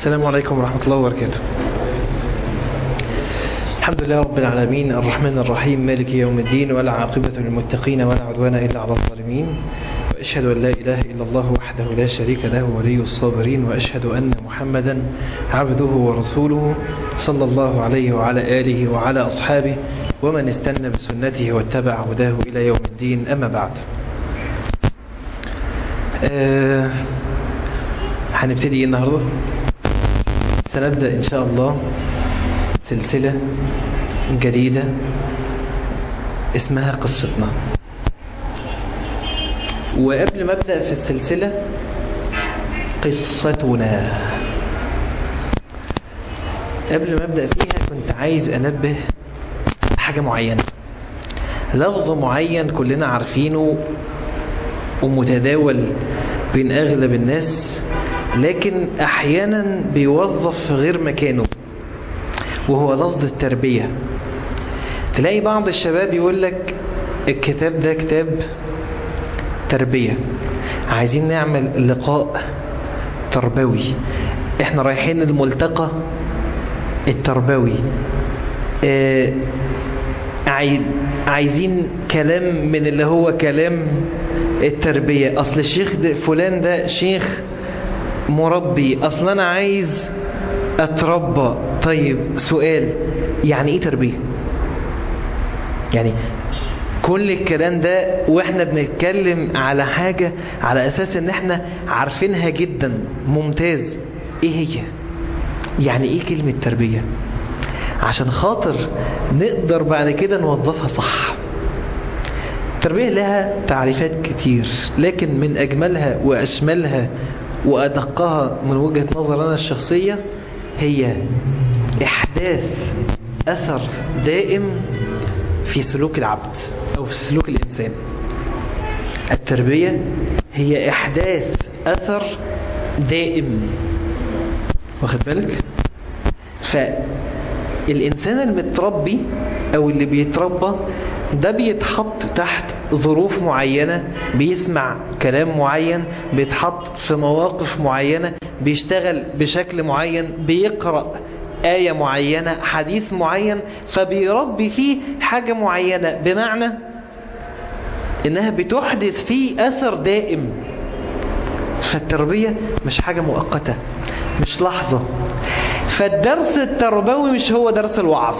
السلام عليكم ورحمة الله وبركاته الحمد لله رب العالمين الرحمن الرحيم مالك يوم الدين ولا عاقبة للمتقين ولا عدوان إلا على الظالمين وأشهد أن لا إله إلا الله وحده لا شريك له ولي الصابرين وأشهد أن محمدا عبده ورسوله صلى الله عليه وعلى آله وعلى أصحابه ومن استنى بسنته واتبع هداه إلى يوم الدين أما بعد أه هنبتدي إيه النهاردة سنبدأ إن شاء الله سلسلة جديدة اسمها قصتنا وقبل ما أبدأ في السلسلة قصتنا قبل ما أبدأ فيها كنت عايز أنبه حاجة معينة لفظ معين كلنا عارفينه ومتداول بين أغلب الناس لكن أحيانا بيوظف في غير مكانه وهو لفظ التربية تلاقي بعض الشباب يقول لك الكتاب ده كتاب تربية عايزين نعمل لقاء تربوي احنا رايحين الملتقى التربوي اه عايزين كلام من اللي هو كلام التربية اصل الشيخ ده فلان ده شيخ مربي اصل انا عايز اتربى طيب سؤال يعني ايه تربية يعني كل الكلام ده واحنا بنتكلم على حاجة على اساس ان احنا عارفينها جدا ممتاز ايه هي يعني ايه كلمة تربية عشان خاطر نقدر بعد كده نوظفها صح التربية لها تعريفات كتير لكن من اجملها واشملها وادقها من وجهة نظر انا الشخصية هي إحداث أثر دائم في سلوك العبد أو في سلوك الإنسان التربية هي إحداث أثر دائم واخد بالك فالإنسان المتربي أو اللي بيتربى ده بيتحط تحت ظروف معينة بيسمع كلام معين بيتحط في مواقف معينة بيشتغل بشكل معين بيقرأ آية معينة حديث معين فبيربي فيه حاجة معينة بمعنى إنها بتحدث فيه أثر دائم فالتربية مش حاجة مؤقتة مش لحظة فالدرس التربوي مش هو درس الوعظ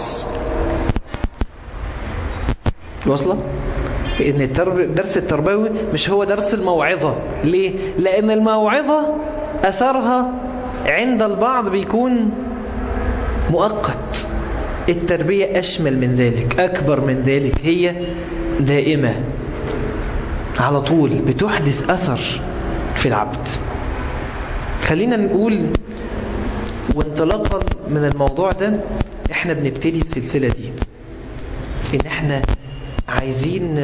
واصلة؟ ان الدرس التربوي مش هو درس الموعظة ليه؟ لان الموعظة اثرها عند البعض بيكون مؤقت التربية اشمل من ذلك اكبر من ذلك هي دائمة على طول بتحدث اثر في العبد خلينا نقول وانطلاقا من الموضوع ده احنا بنبتدي السلسلة دي ان احنا عايزين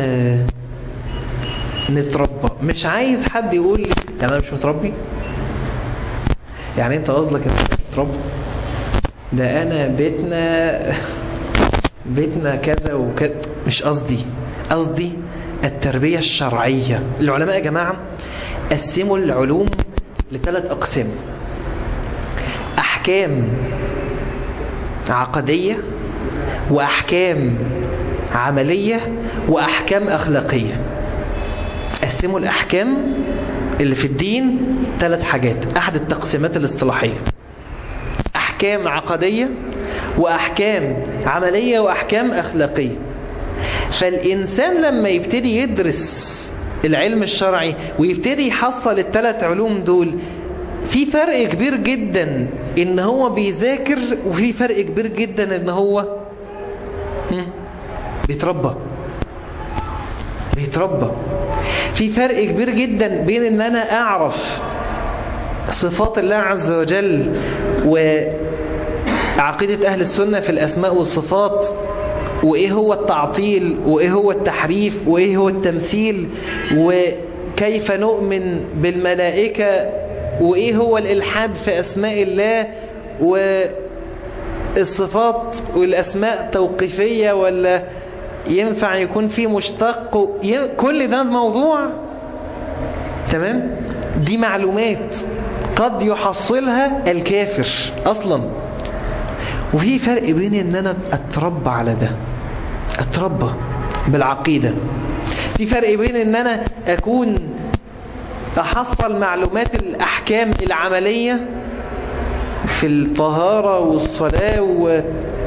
نتربى مش عايز حد يقول لي انا مش متربي يعني انت قصدك انت تتربى ده انا بيتنا بيتنا كذا وكذا مش قصدي قصدي التربية الشرعية العلماء يا جماعة قسموا العلوم لثلاث أقسام أحكام عقدية وأحكام عملية وأحكام أخلاقية قسموا الأحكام اللي في الدين ثلاث حاجات أحد التقسيمات الاصطلاحية أحكام عقدية وأحكام عملية وأحكام أخلاقية فالإنسان لما يبتدي يدرس العلم الشرعي ويبتدي يحصل الثلاث علوم دول في فرق كبير جدا ان هو بيذاكر وفي فرق كبير جدا ان هو بيتربى بيتربى في فرق كبير جدا بين ان انا اعرف صفات الله عز وجل وعقيدة اهل السنة في الاسماء والصفات وايه هو التعطيل وايه هو التحريف وايه هو التمثيل وكيف نؤمن بالملائكة وايه هو الالحاد في اسماء الله والصفات والاسماء توقيفية ولا ينفع يكون في مشتق كل ده موضوع تمام دي معلومات قد يحصلها الكافر اصلا وفي فرق بين ان انا اتربى على ده اتربى بالعقيدة في فرق بين ان انا اكون احصل معلومات الاحكام العملية في الطهارة والصلاة و...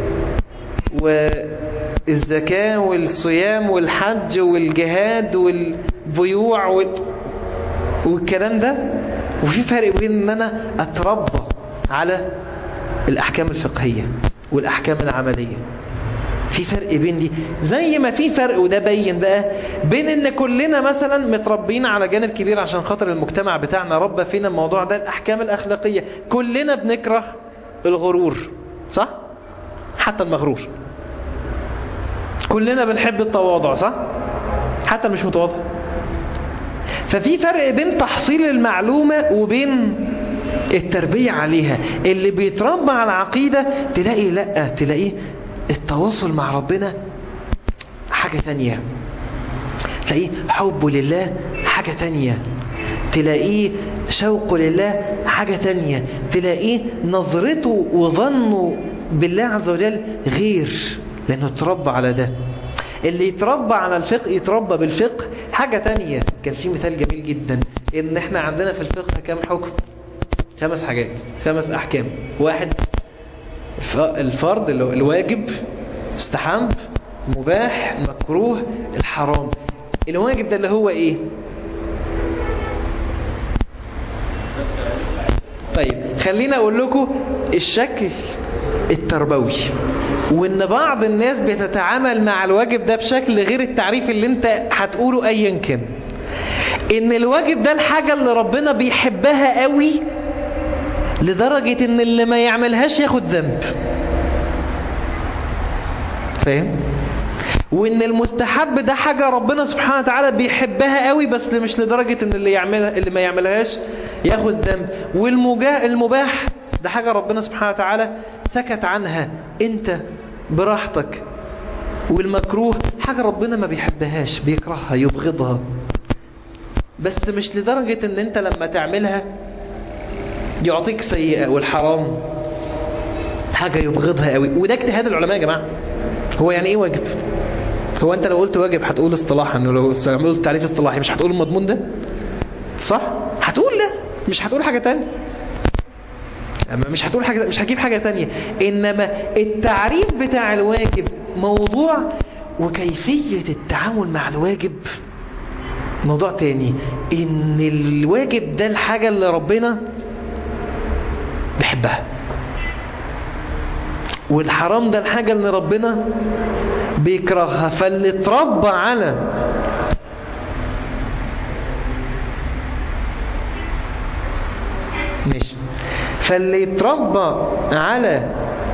والزكاة والصيام والحج والجهاد والبيوع وال... والكلام ده وفي فرق بين ان انا اتربى على الاحكام الفقهية والاحكام العملية في فرق بين دي زي ما في فرق وده بين بقى بين ان كلنا مثلا متربيين على جانب كبير عشان خاطر المجتمع بتاعنا ربى فينا الموضوع ده الاحكام الاخلاقية كلنا بنكره الغرور صح حتى المغرور كلنا بنحب التواضع صح حتى مش متواضع ففي فرق بين تحصيل المعلومة وبين التربية عليها اللي بيتربى على عقيدة تلاقي لا تلاقيه التواصل مع ربنا حاجة تانية تلاقيه حبه لله حاجة تانية تلاقيه شوقه لله حاجة تانية تلاقيه نظرته وظنه بالله عز وجل غير لأنه اتربى على ده اللي يتربى على الفقه يتربى بالفقه حاجة تانية كان في مثال جميل جدا ان احنا عندنا في الفقه كم حكم خمس حاجات خمس احكام واحد الفرض اللي هو الواجب استحب مباح مكروه الحرام الواجب ده اللي هو ايه طيب خلينا اقول لكم الشكل التربوي وان بعض الناس بتتعامل مع الواجب ده بشكل غير التعريف اللي انت هتقوله ايا كان ان الواجب ده الحاجة اللي ربنا بيحبها قوي لدرجة ان اللي ما يعملهاش ياخد ذنب فاهم وان المستحب ده حاجة ربنا سبحانه وتعالى بيحبها قوي بس مش لدرجة ان اللي يعملها اللي ما يعملهاش ياخد ذنب والمباح ده حاجة ربنا سبحانه وتعالى سكت عنها انت براحتك والمكروه حاجة ربنا ما بيحبهاش بيكرهها يبغضها بس مش لدرجة ان انت لما تعملها يعطيك سيئة والحرام حاجة يبغضها قوي وده اجتهاد العلماء يا جماعة هو يعني ايه واجب هو انت لو قلت واجب هتقول اصطلاحا انه لو قلت تعريف اصطلاحي مش هتقول المضمون ده صح هتقول لا مش هتقول حاجة تانية اما مش هتقول حاجة مش هجيب حاجة تانية انما التعريف بتاع الواجب موضوع وكيفية التعامل مع الواجب موضوع تاني ان الواجب ده الحاجة اللي ربنا بيحبها والحرام ده الحاجة اللي ربنا بيكرهها فاللي اتربى على ماشي فاللي يتربى على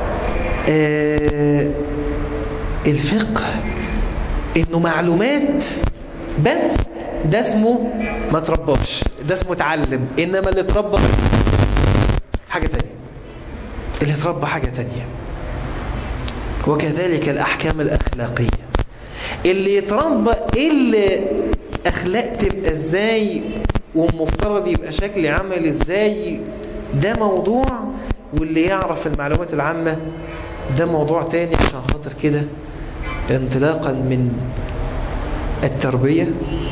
آه الفقه انه معلومات بس ده اسمه ما ترباش ده اسمه اتعلم انما اللي اتربى حاجة تانية اللي اتربى حاجة تانية وكذلك الأحكام الأخلاقية اللي يتربى اللي أخلاق تبقى ازاي والمفترض يبقى شكل عمل ازاي ده موضوع واللي يعرف المعلومات العامة ده موضوع تاني عشان خاطر كده انطلاقا من التربية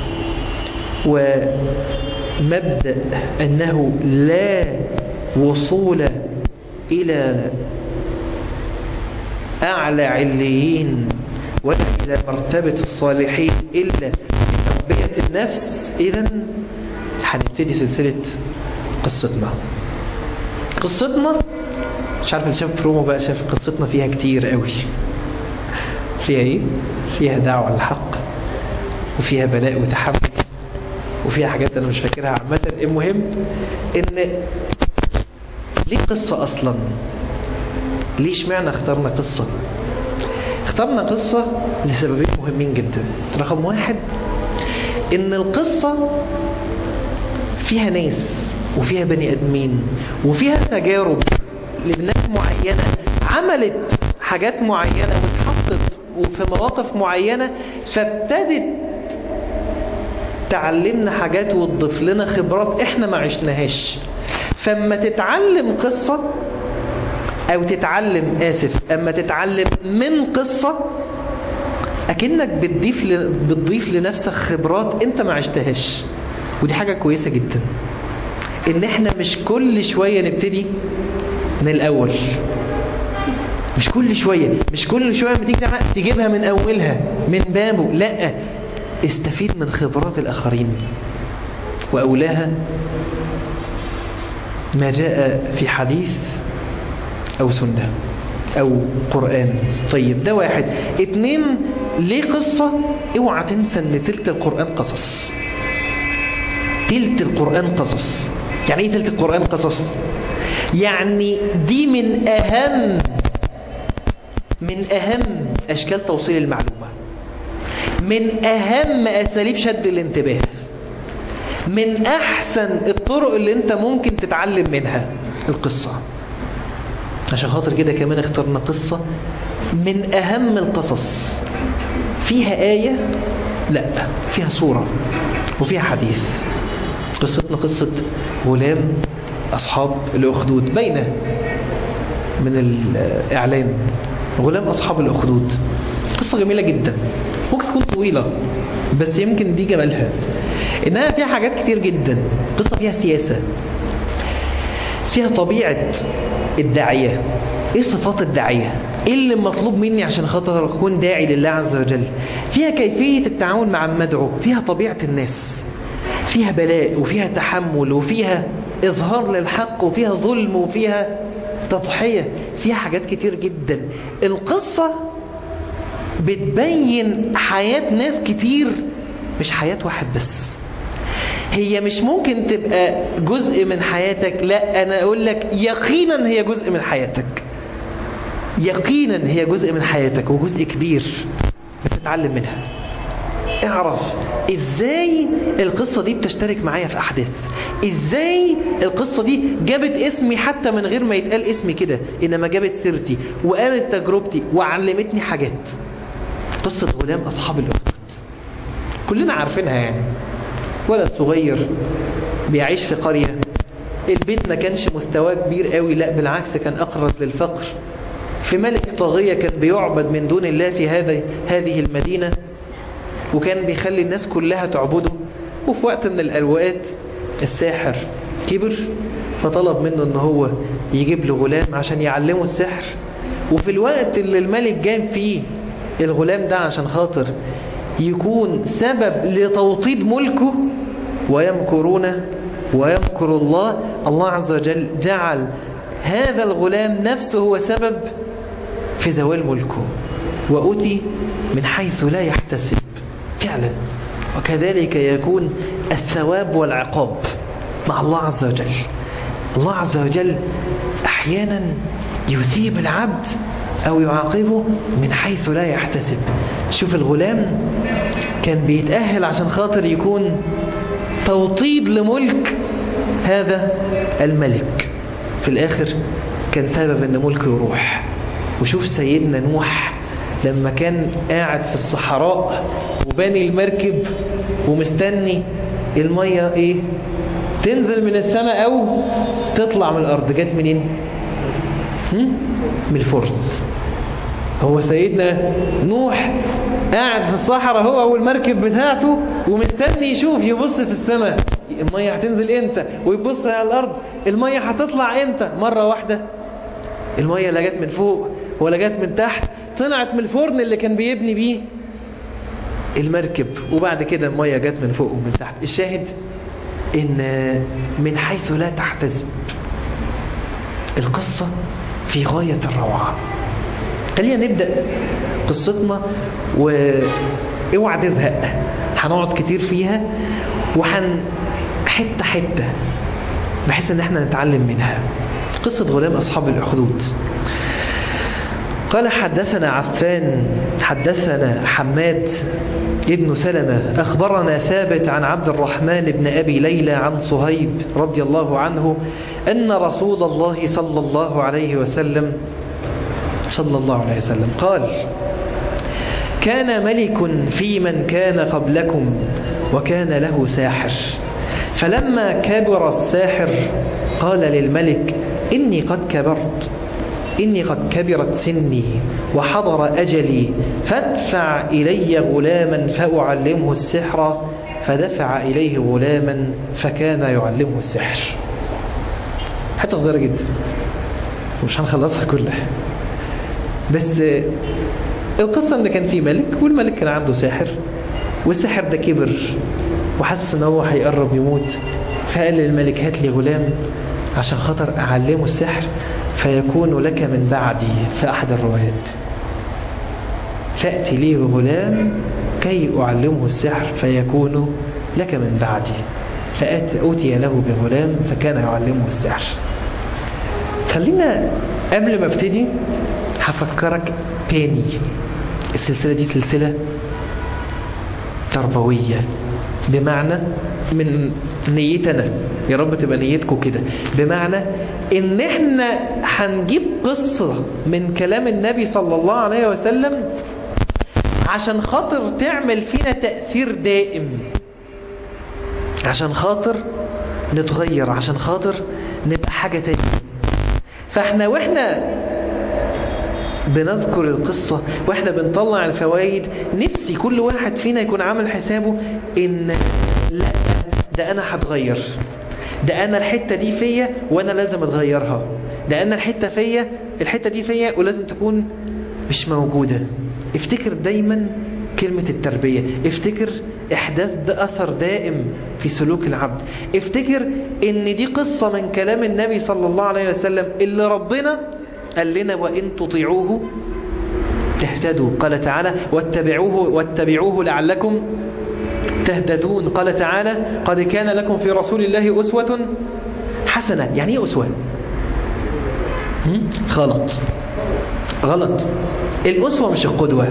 ومبدأ أنه لا وصول إلى أعلى عليين ولا إلى مرتبة الصالحين إلا بتربية النفس إذا هنبتدي سلسلة قصتنا قصتنا مش عارف اللي شاف برومو بقى شاف قصتنا فيها كتير قوي فيها ايه فيها دعوة للحق وفيها بلاء وتحمل وفيها حاجات انا مش فاكرها عامة المهم ان ليه قصة اصلا ليش معنى اخترنا قصة اخترنا قصة لسببين مهمين جدا رقم واحد ان القصة فيها ناس وفيها بني ادمين وفيها تجارب لناس معينة عملت حاجات معينة واتحطت وفي مواقف معينة فابتدت تعلمنا حاجات وتضيف لنا خبرات احنا ما عشناهاش فاما تتعلم قصة او تتعلم اسف اما تتعلم من قصة اكنك بتضيف ل... بتضيف لنفسك خبرات انت ما عشتهاش ودي حاجة كويسة جدا ان احنا مش كل شوية نبتدي من الاول مش كل شوية مش كل شوية لما تيجي تعمل تجيبها من اولها من بابه لا استفيد من خبرات الاخرين واولاها ما جاء في حديث او سنة او قرآن طيب ده واحد اتنين ليه قصة اوعى تنسى ان تلت القرآن قصص تلت القرآن قصص يعني ايه تلت القرآن قصص يعني دي من اهم من اهم اشكال توصيل المعلومة من اهم اساليب شد الانتباه من احسن الطرق اللي انت ممكن تتعلم منها القصة عشان خاطر كده كمان اخترنا قصة من اهم القصص فيها آية لا فيها سورة وفيها حديث قصتنا قصة غلام أصحاب الأخدود باينة من الإعلان غلام أصحاب الأخدود قصة جميلة جدا ممكن تكون طويلة بس يمكن دي جمالها إنها فيها حاجات كتير جدا قصة فيها سياسة فيها طبيعة الداعية ايه صفات الداعية ايه اللي مطلوب مني عشان خاطر اكون داعي لله عز وجل فيها كيفية التعامل مع المدعو فيها طبيعة الناس فيها بلاء وفيها تحمل وفيها اظهار للحق وفيها ظلم وفيها تضحية فيها حاجات كتير جدا القصة بتبين حياة ناس كتير مش حياة واحد بس هي مش ممكن تبقى جزء من حياتك لا انا اقول لك يقينا هي جزء من حياتك يقينا هي جزء من حياتك وجزء كبير بتتعلم منها اعرف ازاي القصة دي بتشترك معايا في احداث ازاي القصة دي جابت اسمي حتى من غير ما يتقال اسمي كده انما جابت سيرتي وقالت تجربتي وعلمتني حاجات قصة غلام اصحاب الاخدود كلنا عارفينها يعني ولد صغير بيعيش في قرية البيت ما كانش مستواه كبير قوي لا بالعكس كان أقرب للفقر في ملك طاغية كان بيعبد من دون الله في هذا هذه المدينة وكان بيخلي الناس كلها تعبده وفي وقت من الأوقات الساحر كبر فطلب منه ان هو يجيب له غلام عشان يعلمه السحر وفي الوقت اللي الملك جاب فيه الغلام ده عشان خاطر يكون سبب لتوطيد ملكه ويمكرون ويمكر الله الله عز وجل جعل هذا الغلام نفسه هو سبب في زوال ملكه وأتي من حيث لا يحتسب فعلا وكذلك يكون الثواب والعقاب مع الله عز وجل الله عز وجل أحيانا يثيب العبد أو يعاقبه من حيث لا يحتسب شوف الغلام كان بيتأهل عشان خاطر يكون توطيد لملك هذا الملك في الآخر كان سبب أن ملكه يروح وشوف سيدنا نوح لما كان قاعد في الصحراء وباني المركب ومستني المية ايه تنزل من السماء او تطلع من الارض جت منين من الفرن هو سيدنا نوح قاعد في الصحراء هو والمركب بتاعته ومستني يشوف يبص في السماء المية هتنزل امتى ويبص على الارض المية هتطلع امتى مرة واحدة المية لا جت من فوق ولا جت من تحت طلعت من الفرن اللي كان بيبني بيه المركب وبعد كده المية جت من فوق ومن تحت الشاهد ان من حيث لا تحتسب القصة في غاية الروعة خلينا نبدأ قصتنا واوعى تزهق هنقعد كتير فيها وحن حتة حتة بحيث ان احنا نتعلم منها قصة غلام اصحاب الاخدود قال حدثنا عفان حدثنا حماد ابن سلمة أخبرنا ثابت عن عبد الرحمن بن أبي ليلى عن صهيب رضي الله عنه أن رسول الله صلى الله عليه وسلم صلى الله عليه وسلم قال كان ملك في من كان قبلكم وكان له ساحر فلما كبر الساحر قال للملك إني قد كبرت إني قد كبرت سني وحضر أجلي فادفع إلي غلاما فأعلمه السحر فدفع إليه غلاما فكان يعلمه السحر حتى صغيرة جدا مش هنخلصها كلها بس القصة ان كان في ملك والملك كان عنده ساحر والساحر ده كبر وحس ان هو هيقرب يموت فقال للملك هات لي غلام عشان خاطر اعلمه السحر فيكون لك من بعدي في احد الروايات فأتي لي بغلام كي أعلمه السحر فيكون لك من بعدي فأتي له بغلام فكان يعلمه السحر خلينا قبل ما ابتدي هفكرك تاني السلسلة دي سلسلة تربوية بمعنى من نيتنا يا رب تبقى نيتكم كده بمعنى ان احنا هنجيب قصة من كلام النبي صلى الله عليه وسلم عشان خاطر تعمل فينا تأثير دائم عشان خاطر نتغير عشان خاطر نبقى حاجة تانية فاحنا واحنا بنذكر القصة واحنا بنطلع الفوائد نفسي كل واحد فينا يكون عامل حسابه ان لا ده انا هتغير ده انا الحتة دي فيا وانا لازم اتغيرها ده انا الحتة فيا الحتة دي فيا ولازم تكون مش موجودة افتكر دايما كلمة التربية افتكر احداث ده اثر دائم في سلوك العبد افتكر ان دي قصة من كلام النبي صلى الله عليه وسلم اللي ربنا قال لنا وإن تطيعوه تهتدوا قال تعالى واتبعوه, واتبعوه لعلكم تهتدون قال تعالى قد كان لكم في رسول الله أسوة حسنة يعني ايه أسوة غلط غلط الأسوة مش القدوة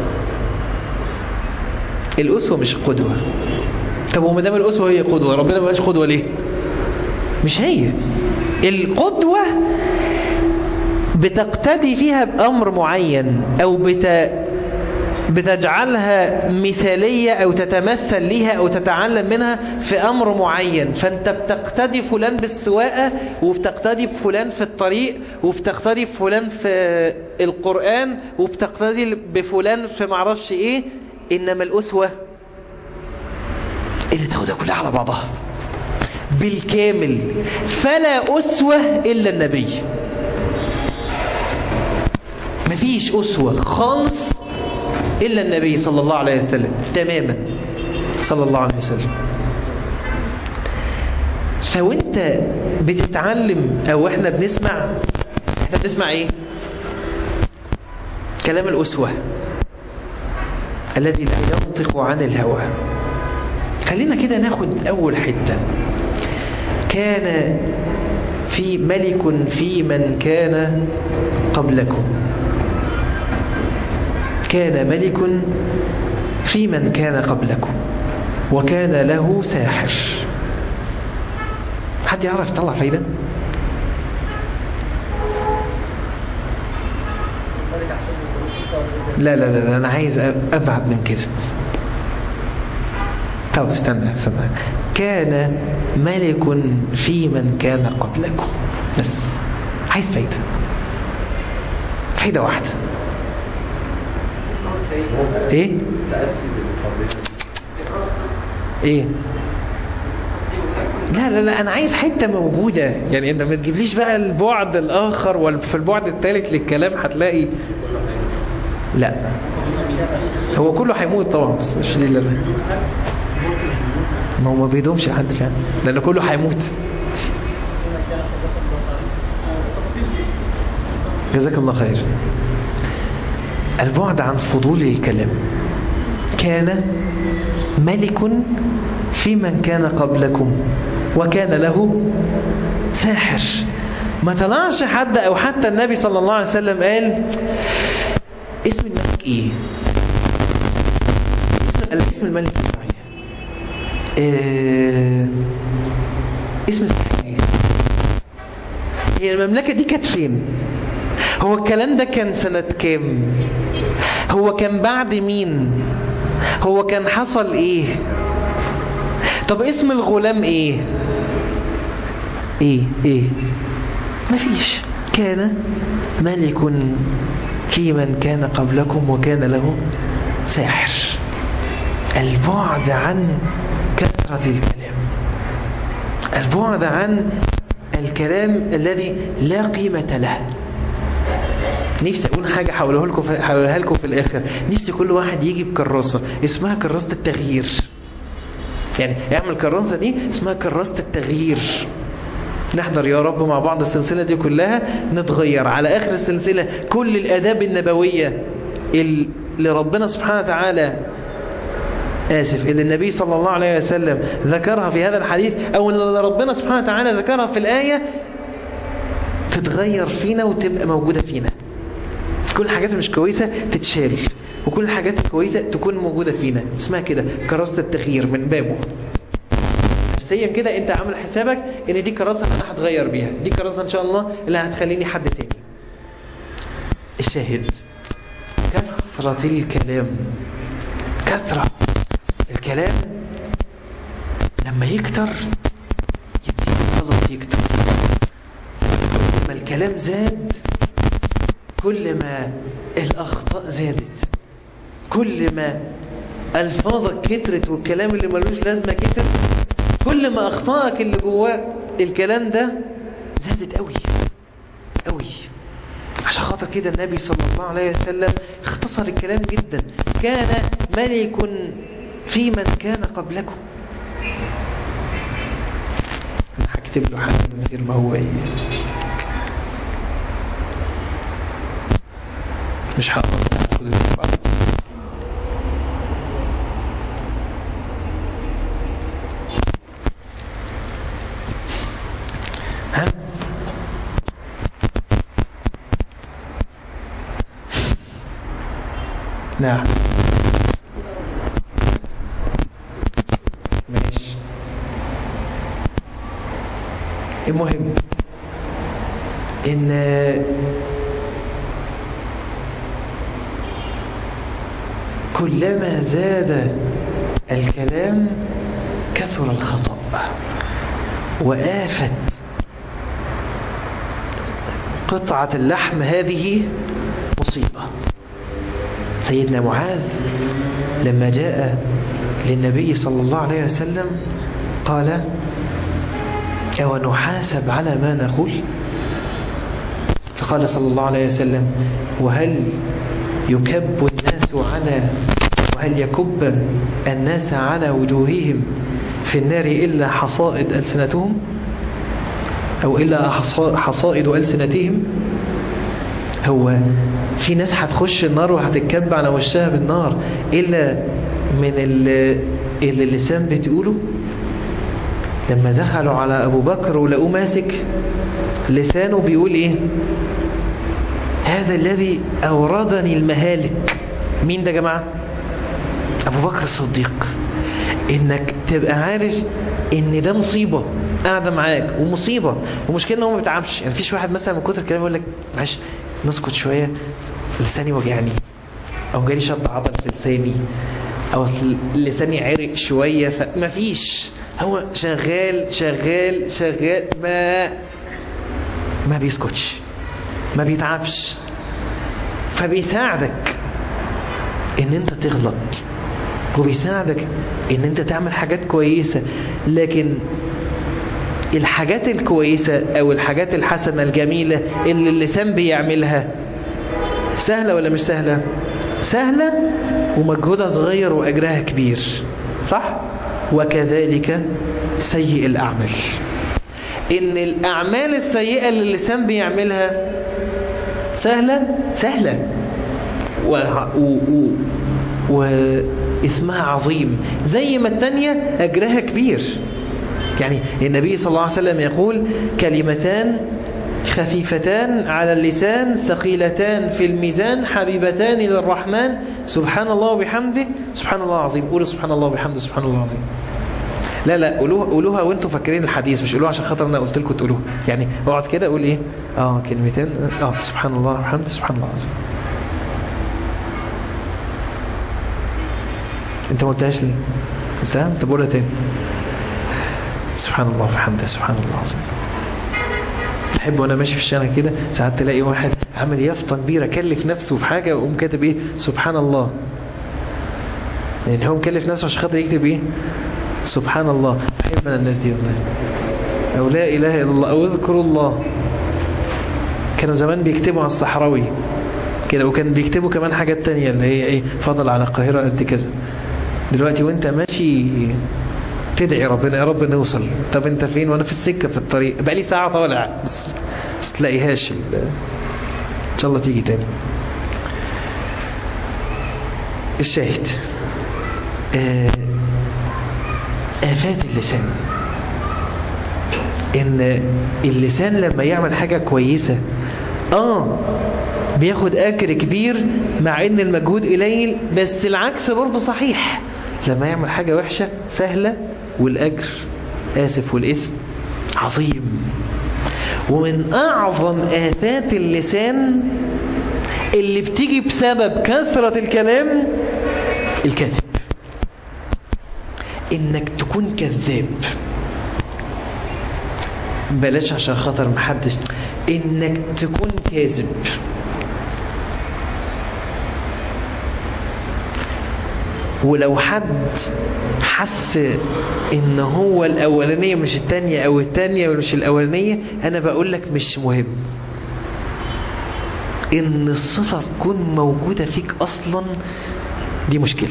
الأسوة مش القدوة طب وما دام الأسوة هي قدوة ربنا ما بقاش قدوة ليه مش هي القدوة بتقتدي فيها بأمر معين أو بت... بتجعلها مثالية أو تتمثل ليها أو تتعلم منها في أمر معين فأنت بتقتدي فلان بالسواقة وبتقتدي بفلان في الطريق وبتقتدي بفلان في القرآن وبتقتدي بفلان في معرفش إيه إنما الأسوة اللي تاخدها كلها على بعضها بالكامل فلا أسوة إلا النبي مفيش أسوة خالص إلا النبي صلى الله عليه وسلم تماما صلى الله عليه وسلم لو انت بتتعلم او احنا بنسمع احنا بنسمع ايه كلام الأسوة الذي لا ينطق عن الهوى خلينا كده ناخد أول حتة كان في ملك في من كان قبلكم كان ملك في من كان قبلكم وكان له ساحر حد يعرف يطلع فايدة لا لا لا, لا أنا عايز أبعد من كده طب استنى استنى كان ملك في من كان قبلكم بس عايز فايدة فايدة واحدة ايه ايه لا لا لا انا عايز حتة موجودة يعني انت ما تجيبليش بقى البعد الاخر ولا في البعد الثالث للكلام هتلاقي لا هو كله هيموت طبعا بس مش دي اللي ما هو ما بيدومش حد فعلا لان كله هيموت جزاك الله خير البعد عن فضول الكلام كان ملك في من كان قبلكم وكان له ساحر ما طلعش حد او حتى النبي صلى الله عليه وسلم قال اسم الملك ايه اسم, اسم الملك صحيح إيه اسم الساحر ايه هي المملكة دي كانت فين هو الكلام ده كان سنة كام هو كان بعد مين هو كان حصل ايه طب اسم الغلام ايه ايه ايه مفيش كان ملك في من كان قبلكم وكان له ساحر البعد عن كثرة الكلام البعد عن الكلام الذي لا قيمة له نفسي اقول حاجة حولها لكم في, حولها لكم في الاخر نفسي كل واحد يجي بكراسة اسمها كراسة التغيير يعني اعمل كراسة دي اسمها كراسة التغيير نحضر يا رب مع بعض السلسلة دي كلها نتغير على اخر السلسلة كل الاداب النبوية اللي ربنا سبحانه وتعالى آسف اللي النبي صلى الله عليه وسلم ذكرها في هذا الحديث أو اللي ربنا سبحانه وتعالى ذكرها في الآية تتغير فينا وتبقى موجودة فينا كل الحاجات مش كويسة تتشال وكل الحاجات الكويسة تكون موجودة فينا اسمها كده كراسة التغيير من بابه نفسيا كده انت عامل حسابك ان دي كراسة انا هتغير بيها دي كراسة ان شاء الله اللي هتخليني حد تاني الشاهد كثرة الكلام كثرة الكلام لما يكتر يبتدي الغلط يكتر كل ما الكلام زاد كل ما الأخطاء زادت كل ما ألفاظك كترت والكلام اللي ملوش لازمة كتر كل ما أخطائك اللي جواه الكلام ده زادت قوي قوي عشان خاطر كده النبي صلى الله عليه وسلم اختصر الكلام جدا كان ملك في من كان قبلكم انا هكتب له حاجه من غير ما هو ايه مش هقدر اخد الكتاب ها نعم ماشي المهم ان كلما زاد الكلام كثر الخطأ وآفت قطعة اللحم هذه مصيبة سيدنا معاذ لما جاء للنبي صلى الله عليه وسلم قال أو نحاسب على ما نقول فقال صلى الله عليه وسلم وهل يكب الناس على وهل يكب الناس على وجوههم في النار إلا حصائد ألسنتهم أو إلا حصائد ألسنتهم هو في ناس هتخش النار وهتتكب على وشها بالنار إلا من اللي, اللي اللسان بتقوله لما دخلوا على أبو بكر ولقوه ماسك لسانه بيقول إيه هذا الذي أوردني المهالك مين ده جماعة أبو بكر الصديق إنك تبقى عارف إن ده مصيبة قاعدة معاك ومصيبة ومشكلة إن هو ما بيتعبش يعني فيش واحد مثلا من كتر الكلام يقول لك معلش نسكت شوية لساني وجعني أو جالي شد عضل في لساني أو لساني عرق شوية فما فيش هو شغال شغال شغال ما ما بيسكتش ما بيتعبش فبيساعدك ان انت تغلط وبيساعدك ان انت تعمل حاجات كويسة لكن الحاجات الكويسة او الحاجات الحسنة الجميلة اللي اللسان بيعملها سهلة ولا مش سهلة سهلة ومجهودها صغير واجرها كبير صح وكذلك سيء الاعمال ان الاعمال السيئة اللي اللسان بيعملها سهلة سهلة و... و... و... واسمها عظيم زي ما التانية أجرها كبير يعني النبي صلى الله عليه وسلم يقول كلمتان خفيفتان على اللسان ثقيلتان في الميزان حبيبتان للرحمن سبحان الله وبحمده سبحان الله العظيم قولوا سبحان الله وبحمده سبحان الله العظيم لا لا قولوها قولوها وانتوا فاكرين الحديث مش قولوها عشان خاطر انا قلت لكم تقولوها يعني اقعد كده اقول ايه اه كلمتين اه سبحان الله وبحمده سبحان الله العظيم انت ما قلتهاش ليه قلتها طب قولها تاني سبحان الله وبحمده سبحان الله العظيم بحب وانا ماشي في الشارع كده ساعات تلاقي واحد عمل يافطه كبيره كلف نفسه في حاجه وقوم كاتب ايه سبحان الله يعني هو مكلف نفسه عشان خاطر يكتب ايه سبحان الله بحب انا الناس دي والله او لا اله الا الله او اذكروا الله كانوا زمان بيكتبوا على الصحراوي كده وكان بيكتبوا كمان حاجات تانية اللي هي ايه فضل على القاهرة قد كذا دلوقتي وانت ماشي تدعي ربنا يا رب نوصل طب انت فين وانا في السكة في الطريق بقى لي ساعة طالع بس, بس تلاقيهاش ان شاء الله تيجي تاني الشاهد آفات اللسان ان اللسان لما يعمل حاجة كويسة اه بياخد اجر كبير مع ان المجهود قليل بس العكس برضه صحيح لما يعمل حاجة وحشة سهلة والاجر اسف والاثم عظيم ومن اعظم افات اللسان اللي بتيجي بسبب كثرة الكلام الكذب انك تكون كذاب بلاش عشان خاطر محدش انك تكون كاذب ولو حد حس ان هو الاولانية مش التانية او التانية مش الاولانية انا بقول لك مش مهم ان الصفة تكون موجودة فيك اصلا دي مشكلة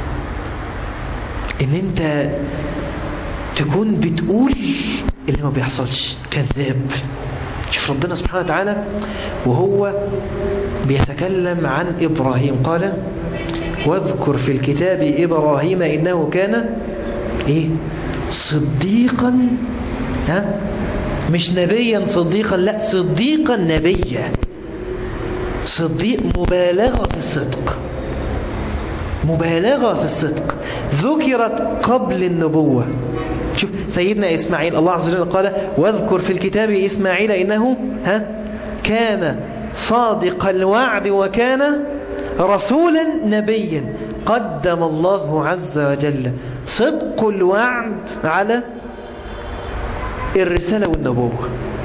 ان انت تكون بتقول اللي ما بيحصلش كذاب شوف ربنا سبحانه وتعالى وهو بيتكلم عن إبراهيم قال واذكر في الكتاب إبراهيم إنه كان إيه صديقا ها مش نبيا صديقا لا صديقا نبيا صديق مبالغة في الصدق مبالغة في الصدق ذكرت قبل النبوة شوف سيدنا إسماعيل الله عز وجل قال واذكر في الكتاب إسماعيل إنه ها كان صادق الوعد وكان رسولا نبيا قدم الله عز وجل صدق الوعد على الرسالة والنبوة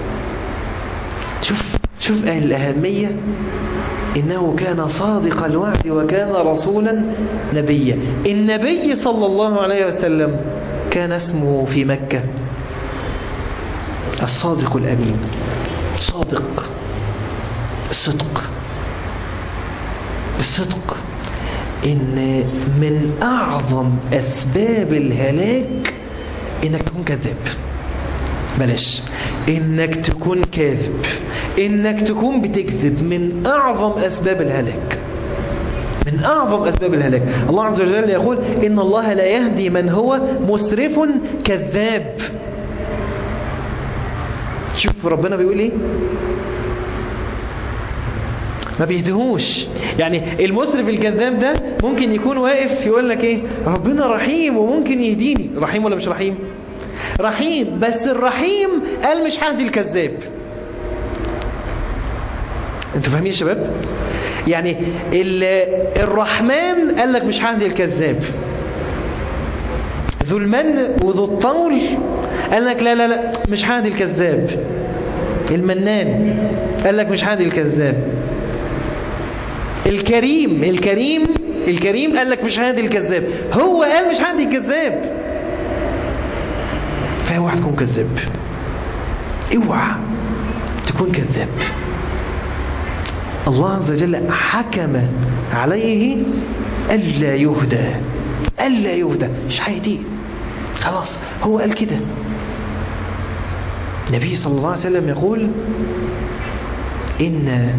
شوف شوف أهل الأهمية إنه كان صادق الوعد وكان رسولا نبيا النبي صلى الله عليه وسلم كان اسمه في مكة الصادق الأمين صادق الصدق الصدق إن من أعظم أسباب الهلاك إنك تكون كذاب بلاش إنك تكون كاذب إنك تكون بتكذب من أعظم أسباب الهلاك من أعظم أسباب الهلاك الله عز وجل يقول إن الله لا يهدي من هو مسرف كذاب شوف ربنا بيقول إيه ما بيهدهوش يعني المسرف الكذاب ده ممكن يكون واقف يقول لك ايه ربنا رحيم وممكن يهديني رحيم ولا مش رحيم رحيم بس الرحيم قال مش ههدي الكذاب انتوا فاهمين يا شباب يعني الرحمن قال لك مش ههدي الكذاب ذو المن وذو الطول قال لك لا لا لا مش ههدي الكذاب المنان قال لك مش ههدي الكذاب الكريم الكريم الكريم قال لك مش هادي الكذاب هو قال مش هادي الكذاب فاوعى تكون كذاب اوعى تكون كذاب الله عز وجل حكم عليه ألا يهدى ألا يهدى مش هيديه خلاص هو قال كده النبي صلى الله عليه وسلم يقول إن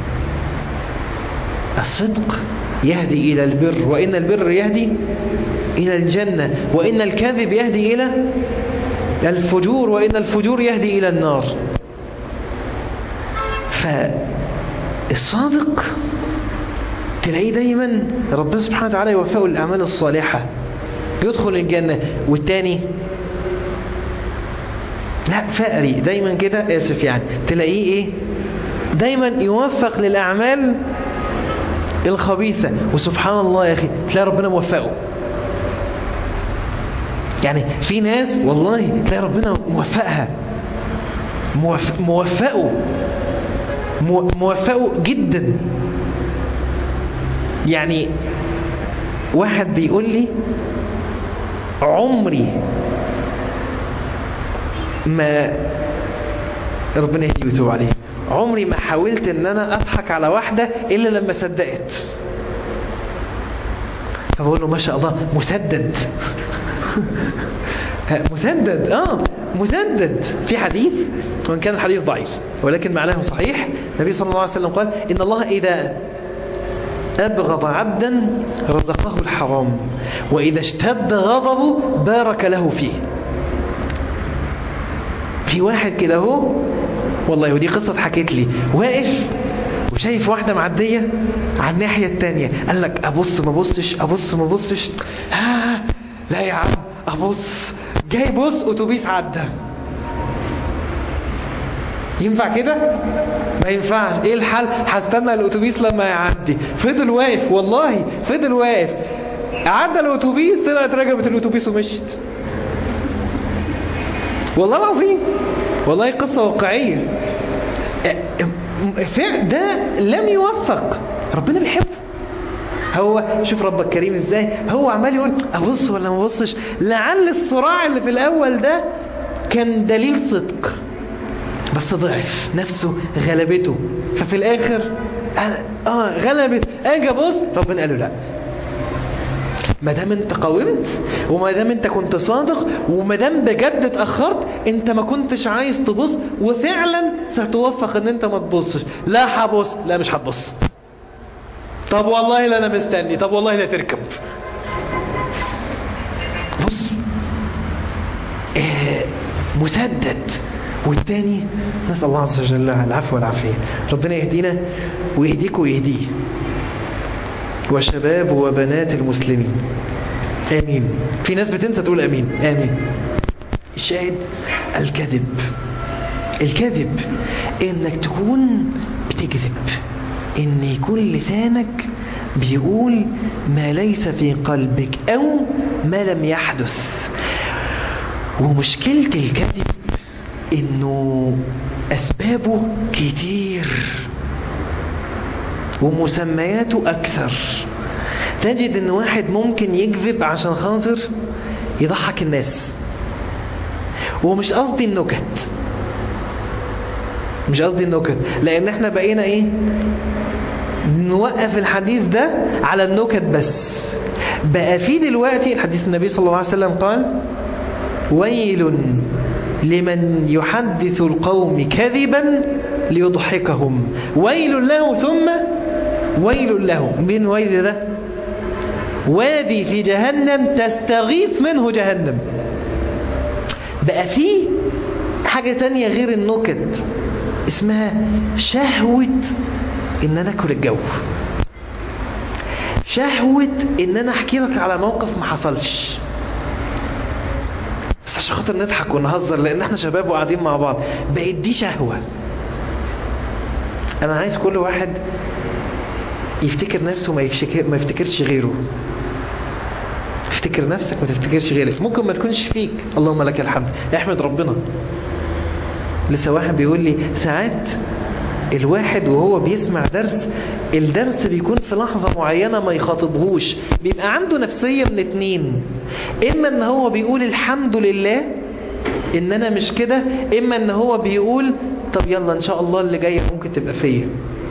الصدق يهدي إلى البر وإن البر يهدي إلى الجنة وإن الكذب يهدي إلى الفجور وإن الفجور يهدي إلى النار فالصادق تلاقيه دايما ربنا سبحانه وتعالى يوفقه الأعمال الصالحة يدخل الجنة والتاني لا فقري دايما كده آسف يعني تلاقيه إيه دايما يوفق للأعمال الخبيثة وسبحان الله يا أخي تلاقي ربنا موفقه يعني في ناس والله تلاقي ربنا موفقها موف- موفقه مو- موفقه جدا يعني واحد بيقول لي عمري ما ربنا يهديه ويتوب عليه عمري ما حاولت ان انا اضحك على واحدة الا لما صدقت فبقول له ما شاء الله مسدد مسدد اه مسدد في حديث وان كان الحديث ضعيف ولكن معناه صحيح النبي صلى الله عليه وسلم قال ان الله اذا أبغض عبدا رزقه الحرام وإذا اشتد غضبه بارك له فيه في واحد كده هو والله ودي قصة حكيت لي واقف وشايف واحدة معدية على الناحية التانية قال لك أبص ما بصش أبص ما بصش ها لا يا عم أبص جاي بص أتوبيس عدى ينفع كده ما ينفعش ايه الحل هستنى الاتوبيس لما يعدي فضل واقف والله فضل واقف عدى الاتوبيس طلعت ركبت الاتوبيس ومشت والله العظيم والله قصة واقعية فعل ده لم يوفق ربنا بيحبه هو شوف ربك كريم ازاي هو عمال يقول ابص ولا ما ابصش لعل الصراع اللي في الاول ده كان دليل صدق بس ضعف نفسه غلبته ففي الاخر اه غلبت اجي ابص ربنا قال له لا ما دام انت قاومت وما دام انت كنت صادق وما دام بجد اتاخرت انت ما كنتش عايز تبص وفعلا ستوفق ان انت ما تبصش لا هبص لا مش هتبص طب والله لا انا مستني طب والله لا تركب بص آه مسدد والتاني نسأل الله عز وجل العفو والعافية ربنا يهدينا ويهديك ويهديه وشباب وبنات المسلمين آمين في ناس بتنسى تقول آمين آمين الشاهد الكذب الكذب انك تكون بتكذب ان يكون لسانك بيقول ما ليس في قلبك او ما لم يحدث ومشكلة الكذب انه اسبابه كتير ومسمياته اكثر تجد ان واحد ممكن يكذب عشان خاطر يضحك الناس ومش قصدي النكت مش قصدي النكت لان احنا بقينا ايه نوقف الحديث ده على النكت بس بقى في دلوقتي الحديث النبي صلى الله عليه وسلم قال ويل لمن يحدث القوم كذبا ليضحكهم ويل له ثم ويل له من ويل ده وادي في جهنم تستغيث منه جهنم بقى في حاجة تانية غير النكت اسمها شهوة ان انا اكل الجو شهوة ان انا احكي لك على موقف ما حصلش بس عشان خاطر نضحك ونهزر لان احنا شباب وقاعدين مع بعض بقت دي شهوة انا عايز كل واحد يفتكر نفسه ما, يفتكر ما يفتكرش غيره افتكر نفسك ما تفتكرش غيرك ممكن ما تكونش فيك اللهم لك الحمد احمد ربنا لسه واحد بيقول لي ساعات الواحد وهو بيسمع درس الدرس بيكون في لحظة معينة ما يخاطبهوش بيبقى عنده نفسية من اتنين اما ان هو بيقول الحمد لله ان انا مش كده اما ان هو بيقول طب يلا ان شاء الله اللي جاي ممكن تبقى فيا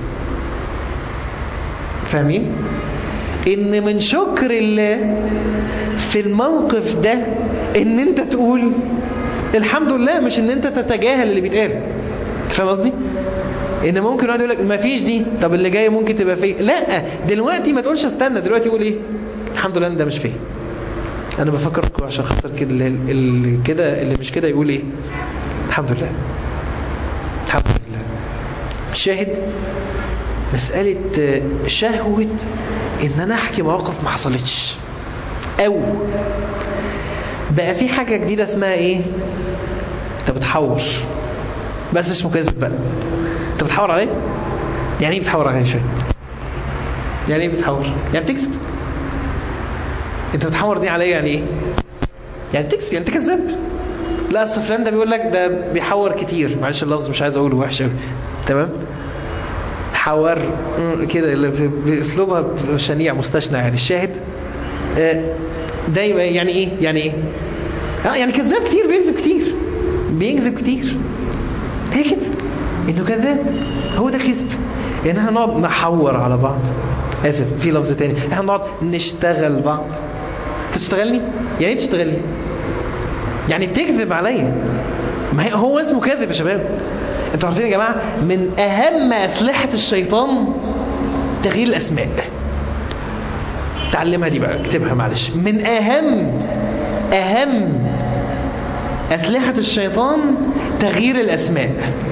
فاهمين ان من شكر الله في الموقف ده ان انت تقول الحمد لله مش ان انت تتجاهل اللي بيتقال فاهم قصدي ان ممكن واحد يقول لك ما فيش دي طب اللي جاي ممكن تبقى فيا لا دلوقتي ما تقولش استنى دلوقتي قول ايه الحمد لله ان ده مش فيا انا بفكركم عشان خاطر كده اللي, اللي كده اللي مش كده يقول ايه الحمد لله الحمد لله شاهد مسألة شهوة ان انا احكي مواقف ما حصلتش او بقى في حاجة جديدة اسمها ايه انت بتحور بس اسمه كذب بقى انت بتحور عليه يعني ايه بتحور عليه شوية يعني ايه بتحور يعني بتكذب انت بتحور دي عليا يعني ايه يعني بتكذب يعني انت كذاب لا اصل فلان ده بيقول لك ده بيحور كتير معلش اللفظ مش عايز اقوله وحش قوي تمام حور مم، كده اللي ب- باسلوبها شنيع مستشنع يعني الشاهد آه، ده يبقى يعني ايه يعني ايه اه يعني كذاب كتير بيكذب كتير بيكذب كتير هي كده انه كذاب هو ده كذب ان احنا نقعد نحور على بعض اسف في لفظ تاني احنا نقعد نشتغل بعض تشتغلني يعني ايه تشتغلني يعني بتكذب عليا ما هي- هو اسمه كذب يا شباب انتوا عارفين يا جماعه من اهم اسلحه الشيطان تغيير الاسماء تعلمها دي بقى اكتبها معلش من اهم اهم اسلحه الشيطان تغيير الاسماء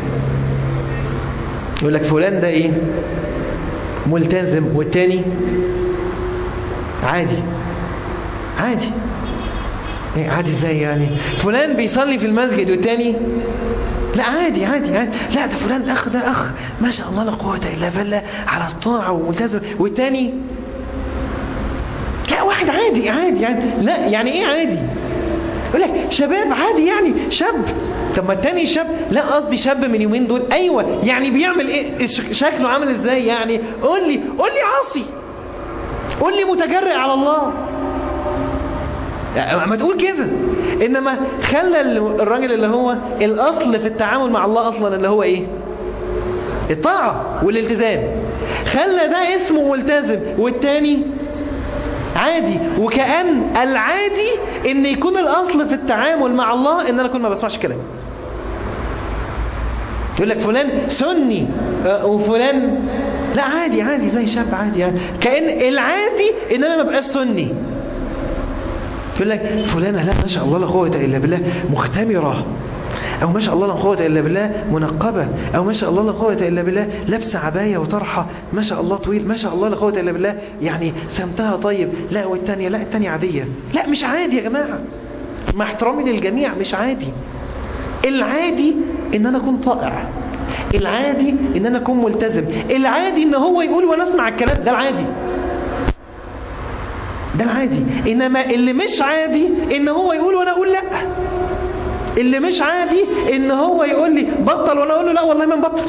يقول لك فلان ده ايه ملتزم والتاني عادي عادي إيه عادي ازاي يعني فلان بيصلي في المسجد والتاني لا عادي عادي عادي لا ده فلان اخ ده اخ ما شاء الله لا قوه الا بالله على الطاعه وملتزم والتاني لا واحد عادي عادي يعني لا يعني ايه عادي يقول لك شباب عادي يعني شاب طب ما التاني شاب لا قصدي شاب من يومين دول ايوه يعني بيعمل ايه ش- شكله عامل ازاي يعني قول لي قول لي عاصي قول لي متجرئ على الله ما تقول كده انما خلى ال- الراجل اللي هو الاصل في التعامل مع الله اصلا اللي هو ايه الطاعة والالتزام خلى ده اسمه ملتزم والتاني عادي وكأن العادي ان يكون الاصل في التعامل مع الله ان انا اكون ما بسمعش كلام يقول لك فلان سني آه، وفلان لا عادي عادي زي شاب عادي يعني كأن العادي ان انا ما بقاش سني يقول لك فلانة لا ما شاء الله لا قوة إلا بالله مختمرة أو ما شاء الله لا قوة إلا بالله منقبة أو ما شاء الله لا قوة إلا بالله لابسة عباية وطرحة ما شاء الله طويل ما شاء الله لا قوة إلا بالله يعني سمتها طيب لا والتانية لا التانية عادية لا مش عادي يا جماعة مع احترامي للجميع مش عادي العادي ان انا اكون طائع العادي ان انا اكون ملتزم العادي ان هو يقول وانا اسمع الكلام ده العادي ده العادي انما اللي مش عادي ان هو يقول وانا اقول لا اللي مش عادي ان هو يقول لي بطل وانا اقول له لا والله ما مبطل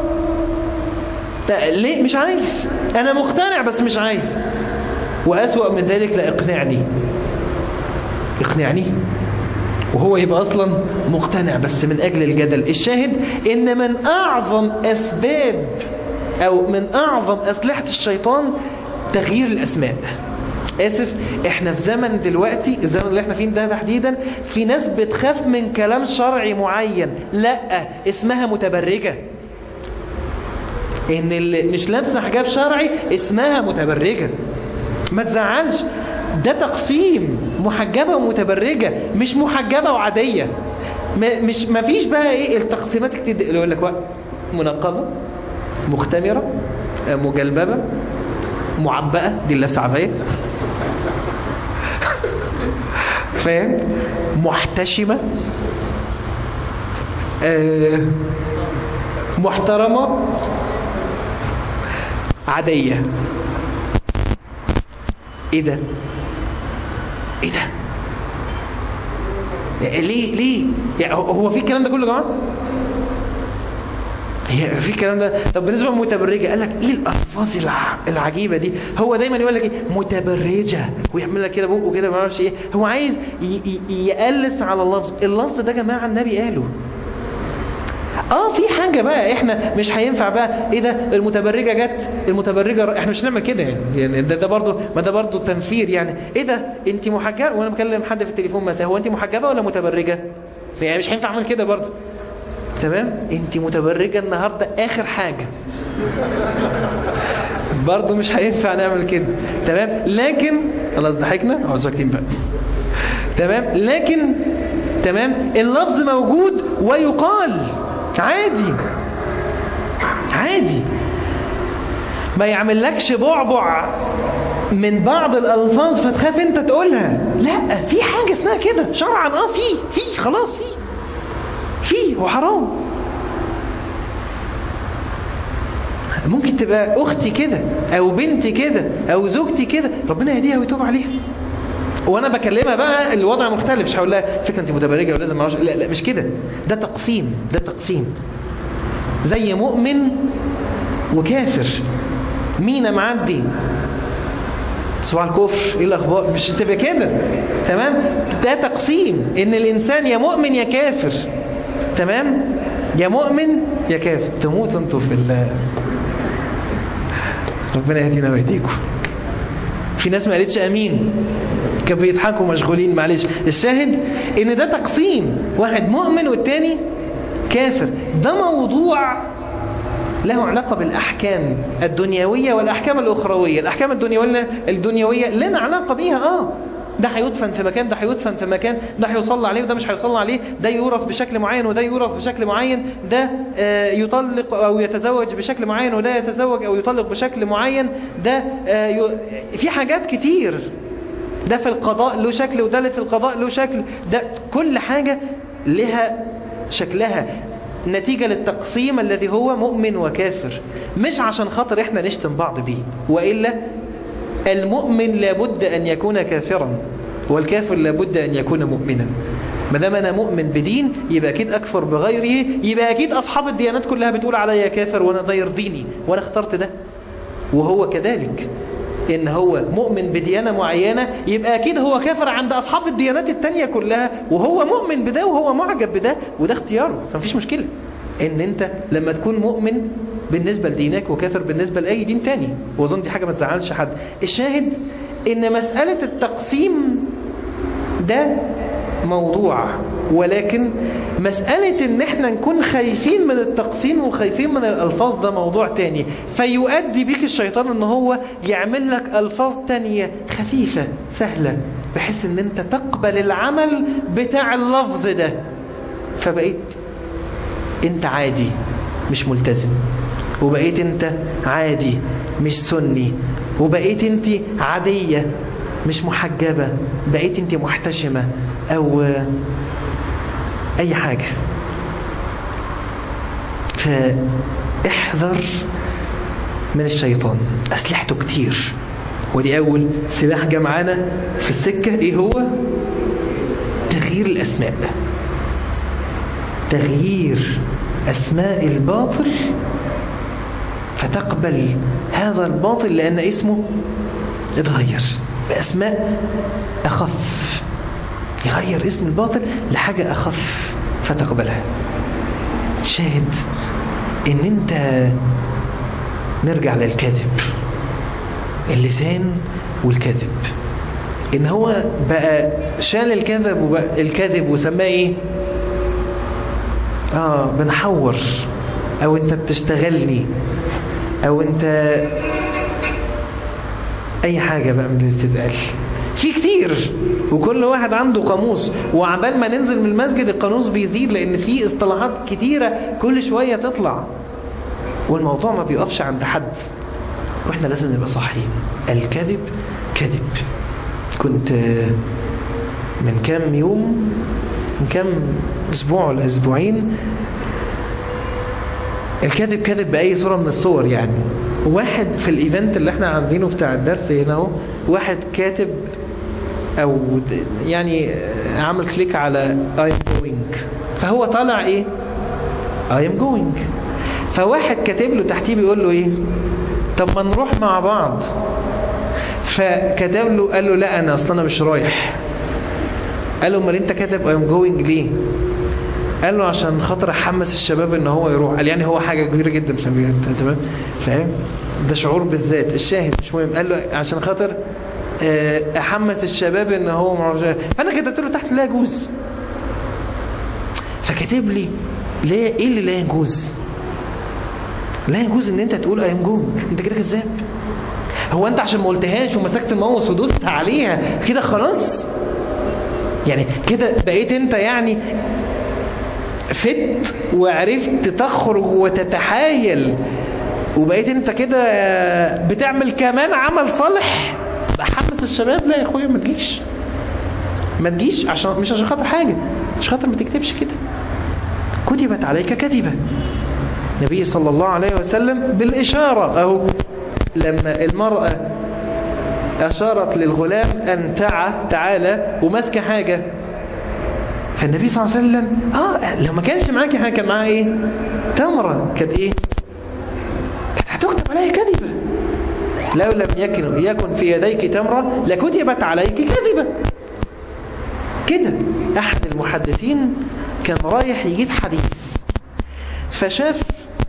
ده ليه مش عايز انا مقتنع بس مش عايز واسوأ من ذلك لا اقنعني اقنعني وهو يبقى اصلا مقتنع بس من اجل الجدل الشاهد ان من اعظم اسباب او من اعظم اسلحة الشيطان تغيير الاسماء اسف احنا في زمن دلوقتي الزمن اللي احنا فيه ده تحديدا في ناس بتخاف من كلام شرعي معين لا اسمها متبرجة ان اللي مش لابسه حجاب شرعي اسمها متبرجة ما تزعلش ده تقسيم محجبة ومتبرجة مش محجبة وعادية ما مش ما فيش بقى ايه التقسيمات كتير اللي يقول لك بقى منقبة مختمرة آه، مجلببة معبأة دي اللي لابسه عباية فاهم محتشمة آه، محترمة عادية ايه ده ايه ده ليه ليه يعني هو- هو في الكلام ده كله يا جماعه هي في الكلام ده طب بالنسبه للمتبرجه قال لك ايه الالفاظ الع... العجيبه دي هو دايما يقول لك ايه متبرجه ويعمل لك كده بقه كده ما اعرفش ايه هو عايز ي... ي... يقلس على اللفظ اللفظ ده يا جماعه النبي قاله اه في حاجة بقى احنا مش هينفع بقى ايه ده المتبرجة جت المتبرجة احنا مش نعمل كده يعني, يعني ده, ده برضه ما ده برضه تنفير يعني ايه ده انت محجبة وانا بكلم حد في التليفون مثلا هو انت محجبة ولا متبرجة يعني مش هينفع اعمل كده برضه تمام انت متبرجة النهاردة اخر حاجة برضه مش هينفع نعمل كده تمام لكن خلاص ضحكنا اقعد ساكتين بقى تمام لكن تمام اللفظ موجود ويقال عادي عادي ما يعملكش بعبع من بعض الالفاظ فتخاف انت تقولها لا في حاجه اسمها كده شرعا اه في في خلاص في في وحرام ممكن تبقى اختي كده او بنتي كده او زوجتي كده ربنا يهديها ويتوب عليها وانا بكلمها بقى الوضع مختلف مش هقول لها فكره انت متبرجه ولازم معرفش لا لا مش كده ده تقسيم ده تقسيم زي مؤمن وكافر مين معدي صباح الكفر ايه الاخبار مش تبقى كده تمام ده تقسيم ان الانسان يا مؤمن يا كافر تمام يا مؤمن يا كافر تموت انتوا في الله ربنا يهدينا ويهديكم في ناس ما قالتش امين كانوا بيضحكوا مشغولين معلش الشاهد ان ده تقسيم واحد مؤمن والتاني كافر ده موضوع له علاقة بالأحكام الدنيوية والأحكام الأخروية الأحكام الدنيوية, الدنيوية لنا علاقة بيها آه ده هيدفن في مكان ده هيدفن في مكان ده هيصلى عليه وده مش هيصلى عليه ده يورث بشكل معين وده يورث بشكل معين ده آه يطلق أو يتزوج بشكل معين وده يتزوج أو يطلق بشكل معين ده آه ي... في حاجات كتير ده في القضاء له شكل وده اللي في القضاء له شكل ده كل حاجة لها شكلها نتيجة للتقسيم الذي هو مؤمن وكافر مش عشان خاطر احنا نشتم بعض بيه وإلا المؤمن لابد أن يكون كافرا والكافر لابد أن يكون مؤمنا ما دام أنا مؤمن بدين يبقى أكيد أكفر بغيره يبقى أكيد أصحاب الديانات كلها بتقول عليا كافر وأنا ده يرضيني وأنا اخترت ده وهو كذلك إن هو مؤمن بديانة معينة يبقى أكيد هو كافر عند أصحاب الديانات التانية كلها وهو مؤمن بده وهو معجب بده وده اختياره فمفيش مشكلة إن أنت لما تكون مؤمن بالنسبة لدينك وكافر بالنسبة لأي دين تاني وأظن دي حاجة ما تزعلش حد الشاهد إن مسألة التقسيم ده موضوع ولكن مسألة ان احنا نكون خايفين من التقسيم وخايفين من الالفاظ ده موضوع تاني فيؤدي بيك الشيطان ان هو يعمل لك الفاظ تانية خفيفة سهلة بحيث ان انت تقبل العمل بتاع اللفظ ده فبقيت انت عادي مش ملتزم وبقيت انت عادي مش سني وبقيت انت عادية مش محجبة بقيت انت محتشمة او اي حاجة فاحذر من الشيطان اسلحته كتير ودي اول سلاح جه معانا في السكة ايه هو تغيير الاسماء تغيير اسماء الباطل فتقبل هذا الباطل لان اسمه اتغير باسماء اخف يغير اسم الباطل لحاجة أخف فتقبلها شاهد ان انت نرجع للكذب اللسان والكذب ان هو بقى شال الكذب وبقى الكذب وسماه ايه اه بنحور او انت بتشتغلني او انت اي حاجة بقى من اللي بتتقال في كتير وكل واحد عنده قاموس وعبال ما ننزل من المسجد القاموس بيزيد لان في اصطلاحات كتيرة كل شوية تطلع والموضوع ما بيقفش عند حد واحنا لازم نبقى صحيين الكذب كذب كنت من كام يوم من كام اسبوع ولا اسبوعين الكذب كذب بأي صورة من الصور يعني واحد في الايفنت اللي احنا عاملينه بتاع الدرس هنا اهو واحد كاتب او يعني عمل كليك على I am going فهو طالع ايه I am going فواحد كاتب له تحتيه بيقول له ايه طب ما نروح مع بعض فكتب له قال له لا انا اصلا مش رايح قال له امال انت كاتب I am going ليه قال له عشان خاطر احمس الشباب ان هو يروح قال يعني هو حاجه كبيره جدا في تمام فاهم ده شعور بالذات الشاهد مش مهم قال له عشان خاطر احمس الشباب ان هو معرفش فانا كتبت له تحت لا يجوز فكاتب لي ليه ايه اللي لا يجوز لا يجوز ان انت تقول ايام جون انت كده كذاب هو انت عشان ما قلتهاش ومسكت الماوس ودوست عليها كده خلاص يعني كده بقيت انت يعني فت وعرفت تخرج وتتحايل وبقيت انت كده بتعمل كمان عمل صالح بحمس الشباب لا يا اخويا ما تجيش ما تجيش عشان مش عشان خاطر حاجة مش خاطر ما تكتبش كده كتبت عليك كذبة النبي صلى الله عليه وسلم بالإشارة أهو لما المرأة أشارت للغلام أن تعى تعالى وماسكه حاجة فالنبي صلى الله عليه وسلم آه لو ما كانش معاكي حاجة كان معاها إيه تمرة كانت إيه كانت هتكتب عليها كذبة لو لم يكن يكن في يديك تمرة لكتبت عليك كذبة كده أحد المحدثين كان رايح يجيب حديث فشاف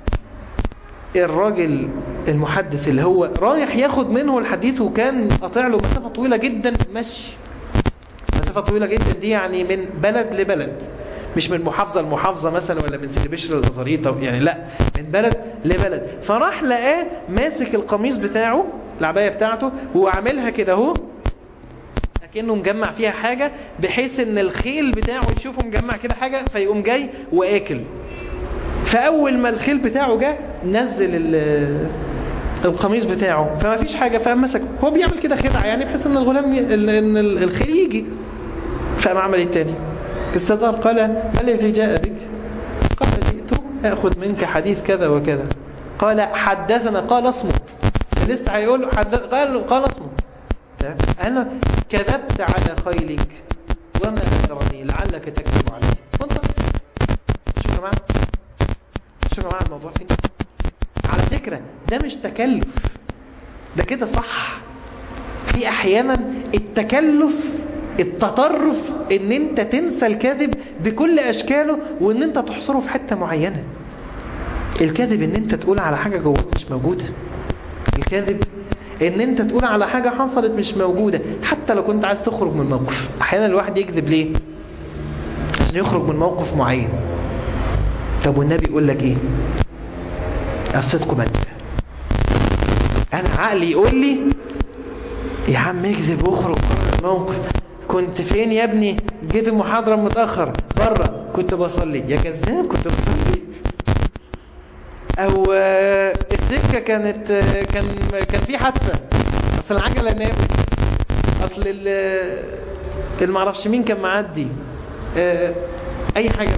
الراجل المحدث اللي هو رايح ياخد منه الحديث وكان قاطع له مسافة طويلة جدا مشي مسافة طويلة جدا دي يعني من بلد لبلد مش من محافظة لمحافظة مثلا ولا من سيدي بشر للغزريطة يعني لا من بلد لبلد فراح لقاه ماسك القميص بتاعه العباية بتاعته وعاملها كده اهو كأنه مجمع فيها حاجة بحيث ان الخيل بتاعه يشوفه مجمع كده حاجة فيقوم جاي واكل فأول ما الخيل بتاعه جه نزل القميص بتاعه فما فيش حاجة فقام مسك هو بيعمل كده خدعة يعني بحيث ان الغلام ي... ان الخيل يجي فقام عمل التاني استدار قال ما الذي جاء بك قال جئت أخذ منك حديث كذا وكذا قال حدثنا قال اصمت لسه هيقول له حدث قال قال اصمت أنا كذبت على خيلك وما أدرني لعلك تكذب عليه وانت شوف يا جماعة شوف يا جماعة الموضوع فين على فكرة ده مش تكلف ده كده صح في أحيانا التكلف التطرف ان انت تنسى الكذب بكل اشكاله وان انت تحصره في حتة معينة الكذب ان انت تقول على حاجة جواك مش موجودة الكذب ان انت تقول على حاجة حصلت مش موجودة حتى لو كنت عايز تخرج من موقف احيانا الواحد يكذب ليه عشان يخرج من موقف معين طب والنبي يقول لك ايه الصدق مجد انا عقلي يقول لي يا عم اكذب واخرج بره الموقف كنت فين يا ابني جيت المحاضرة متأخر بره كنت بصلي يا كذاب كنت بصلي او السكة كانت كان كان في حادثة اصل العجلة نامت اصل المعرفش مين كان معدي اي حاجة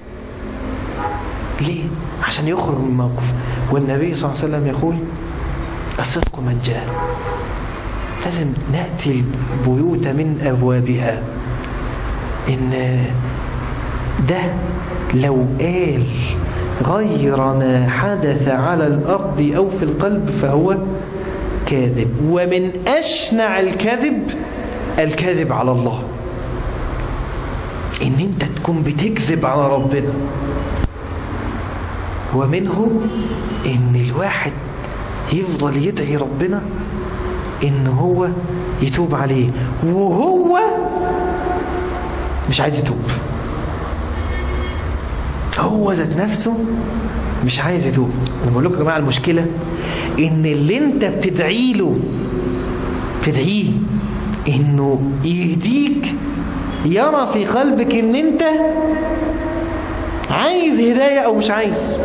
ليه عشان يخرج من الموقف والنبي صلى الله عليه وسلم يقول الصدق من جاء لازم نأتي البيوت من أبوابها إن ده لو قال غير ما حدث على الأرض أو في القلب فهو كاذب ومن أشنع الكذب الكذب على الله إن أنت تكون بتكذب على ربنا ومنه إن الواحد يفضل يدعي ربنا إن هو يتوب عليه وهو مش عايز يتوب هو ذات نفسه مش عايز يتوب انا بقول لكم يا جماعه المشكله ان اللي انت بتدعي له تدعيه انه يهديك يرى في قلبك ان انت عايز هدايه او مش عايز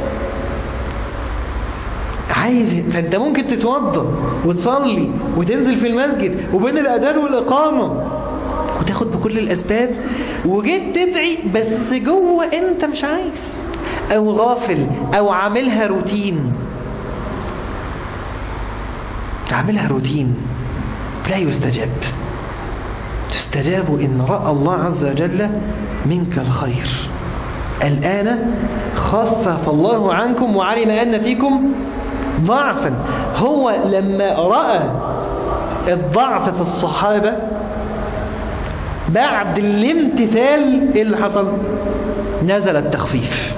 عايز فانت ممكن تتوضى وتصلي وتنزل في المسجد وبين الاذان والاقامه وتاخد بكل الاسباب وجيت تدعي بس جوه انت مش عايز او غافل او عاملها روتين تعملها روتين لا يستجاب تستجاب إن رأى الله عز وجل منك الخير الآن خفف الله عنكم وعلم أن فيكم ضعفا هو لما رأى الضعف في الصحابة بعد الامتثال اللي حصل نزل التخفيف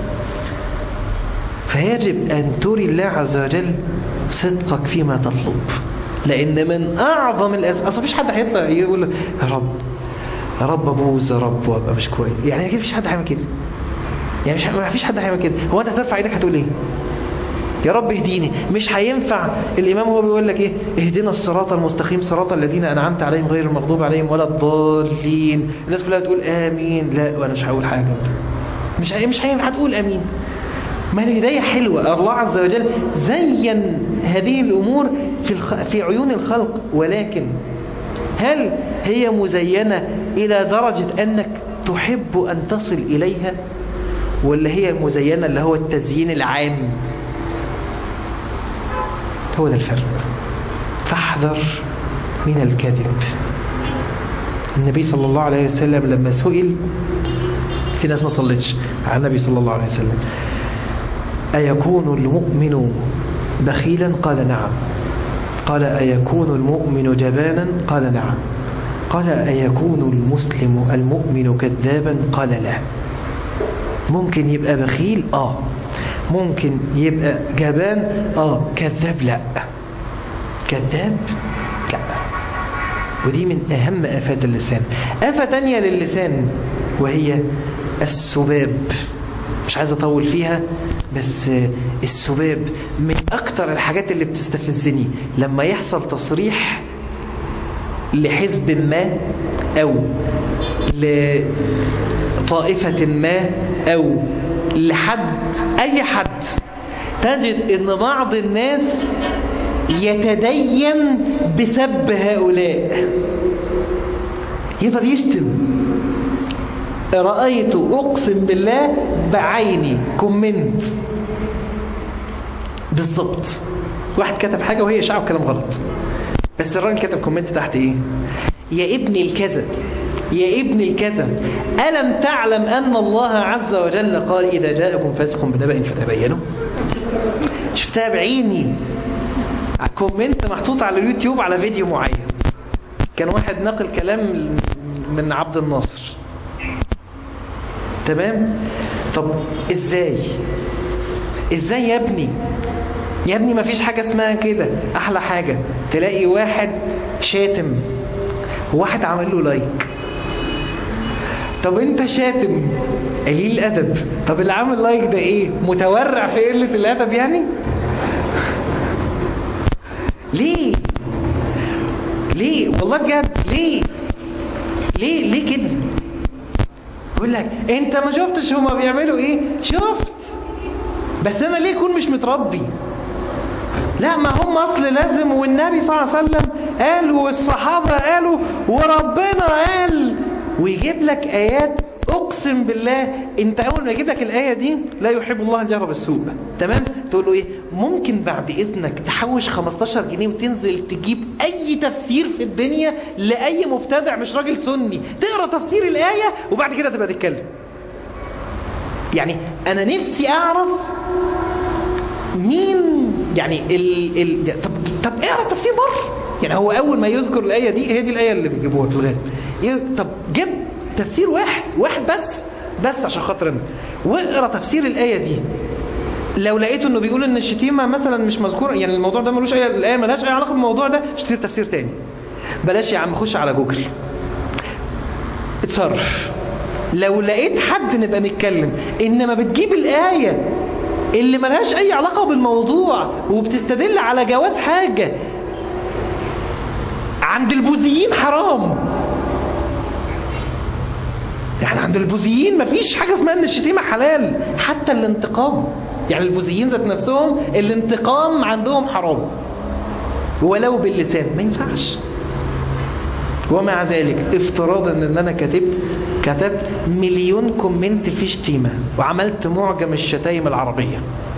فيجب أن تري الله عز وجل صدقك فيما تطلب لأن من أعظم الأسباب أصلا مفيش حد هيطلع يقول يا رب يا رب أبوظ يا رب وأبقى مش كويس يعني أكيد مفيش حد هيعمل كده يعني مش مفيش حد هيعمل كده هو أنت هترفع إيدك هتقول إيه؟ يا رب اهديني مش هينفع الإمام هو بيقول لك إيه اهدنا الصراط المستقيم صراط الذين أنعمت عليهم غير المغضوب عليهم ولا الضالين الناس كلها تقول آمين لا وأنا مش هقول حاجة مش مش هينفع تقول آمين ما الهداية حلوة الله عز وجل زين هذه الأمور في, الخ... في عيون الخلق ولكن هل هي مزينة إلى درجة أنك تحب أن تصل إليها ولا هي مزينة اللي هو التزيين العام هو ده الفرق فاحذر من الكذب النبي صلى الله عليه وسلم لما سئل في ناس ما صلتش على النبي صلى الله عليه وسلم أيكون المؤمن بخيلا قال نعم قال أيكون المؤمن جبانا قال نعم قال أيكون المسلم المؤمن كذابا قال لا ممكن يبقى بخيل آه ممكن يبقى جبان آه كذاب لا كذاب لا ودي من أهم آفات اللسان آفة تانية للسان وهي السباب مش عايز أطول فيها بس السباب من أكتر الحاجات اللي بتستفزني لما يحصل تصريح لحزب ما أو لطائفة ما أو لحد أي حد تجد أن بعض الناس يتدين بسب هؤلاء يفضل يشتم رأيت أقسم بالله بعيني كومنت بالضبط واحد كتب حاجة وهي إشاعة وكلام غلط بس الراجل كتب كومنت تحت إيه يا ابن الكذا يا ابن الكذا ألم تعلم أن الله عز وجل قال إذا جاءكم فاسق بنبأ فتبينوا شفتها بعيني كومنت محطوط على اليوتيوب على فيديو معين كان واحد نقل كلام من عبد الناصر تمام طب ازاي ازاي يا ابني يا ابني مفيش حاجة اسمها كده احلى حاجة تلاقي واحد شاتم واحد عمل له لايك طب انت شاتم قليل الادب طب اللي عامل لايك ده ايه متورع في قلة الادب يعني ليه ليه والله بجد ليه ليه ليه كده يقول لك انت ما شفتش هما بيعملوا ايه شفت بس انا ليه اكون مش متربي لا ما هم اصل لازم والنبي صلى الله عليه وسلم قال والصحابة قالوا وربنا قال ويجيب لك ايات اقسم بالله انت اول ما يجيب لك الايه دي لا يحب الله الجهر بالسوء تمام تقول له ايه ممكن بعد اذنك تحوش 15 جنيه وتنزل تجيب اي تفسير في الدنيا لاي مبتدع مش راجل سني تقرا تفسير الايه وبعد كده تبقى تتكلم يعني انا نفسي اعرف مين يعني ال ال طب طب اقرا التفسير مره يعني هو اول ما يذكر الايه دي هي دي الايه اللي بيجيبوها في الغالب طب جيب تفسير واحد واحد بس بس عشان خاطر انا واقرا تفسير الايه دي لو لقيته انه بيقول ان الشتيمه مثلا مش مذكوره يعني الموضوع ده ملوش اي الايه ملهاش اي علاقه بالموضوع ده اشتري تفسير تاني بلاش يا عم خش على جوجل اتصرف لو لقيت حد نبقى نتكلم انما بتجيب الايه اللي ملهاش اي علاقه بالموضوع وبتستدل على جواز حاجه عند البوذيين حرام يعني عند البوذيين مفيش حاجة اسمها ان الشتيمة حلال حتى الانتقام يعني البوذيين ذات نفسهم الانتقام عندهم حرام ولو باللسان ما ينفعش ومع ذلك افتراضا ان انا كتبت كتبت مليون كومنت في شتيمة وعملت معجم الشتايم العربية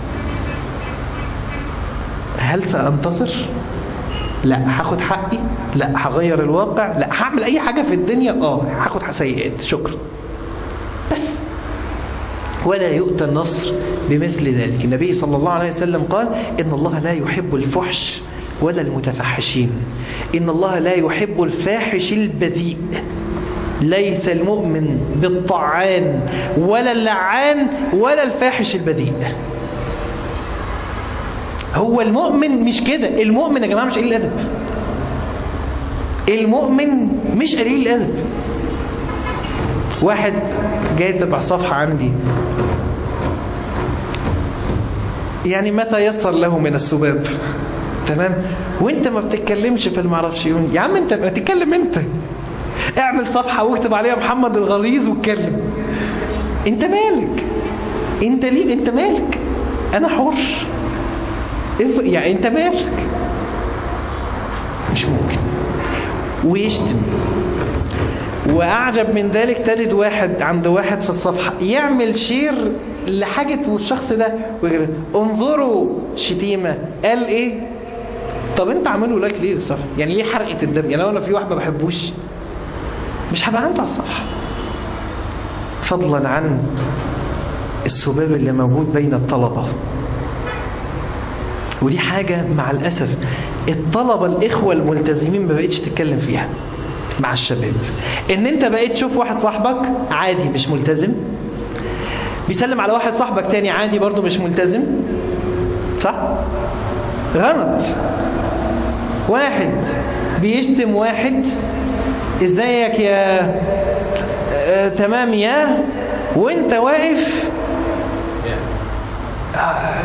هل سأنتصر؟ لا هاخد حقي لا هغير الواقع لا هعمل اي حاجة في الدنيا اه هاخد سيئات شكرا بس ولا يؤتى النصر بمثل ذلك النبي صلى الله عليه وسلم قال إن الله لا يحب الفحش ولا المتفحشين إن الله لا يحب الفاحش البذيء ليس المؤمن بالطعان ولا اللعان ولا الفاحش البذيء هو المؤمن مش كده المؤمن يا جماعة مش قليل الأدب المؤمن مش قليل الأدب واحد جاي تبع صفحة عندي يعني متى يسر له من السباب تمام وانت ما بتتكلمش في المعرفش يا عم انت ما تتكلم انت اعمل صفحة واكتب عليها محمد الغليظ واتكلم انت مالك انت ليه انت مالك انا حر يعني انت مالك مش ممكن ويشتم واعجب من ذلك تجد واحد عند واحد في الصفحة يعمل شير لحاجة والشخص ده ويقول انظروا شتيمة قال ايه طب انت عامله لايك ليه الصفحه يعني ليه حرقه الدم يعني لو انا في واحد ما بحبوش مش هبقى انت على الصفحه فضلا عن السباب اللي موجود بين الطلبه ودي حاجة مع الأسف الطلبة الإخوة الملتزمين ما بقتش تتكلم فيها مع الشباب إن أنت بقيت تشوف واحد صاحبك عادي مش ملتزم بيسلم على واحد صاحبك تاني عادي برضه مش ملتزم صح؟ غلط واحد بيشتم واحد ازيك يا آه تمام يا وانت واقف آه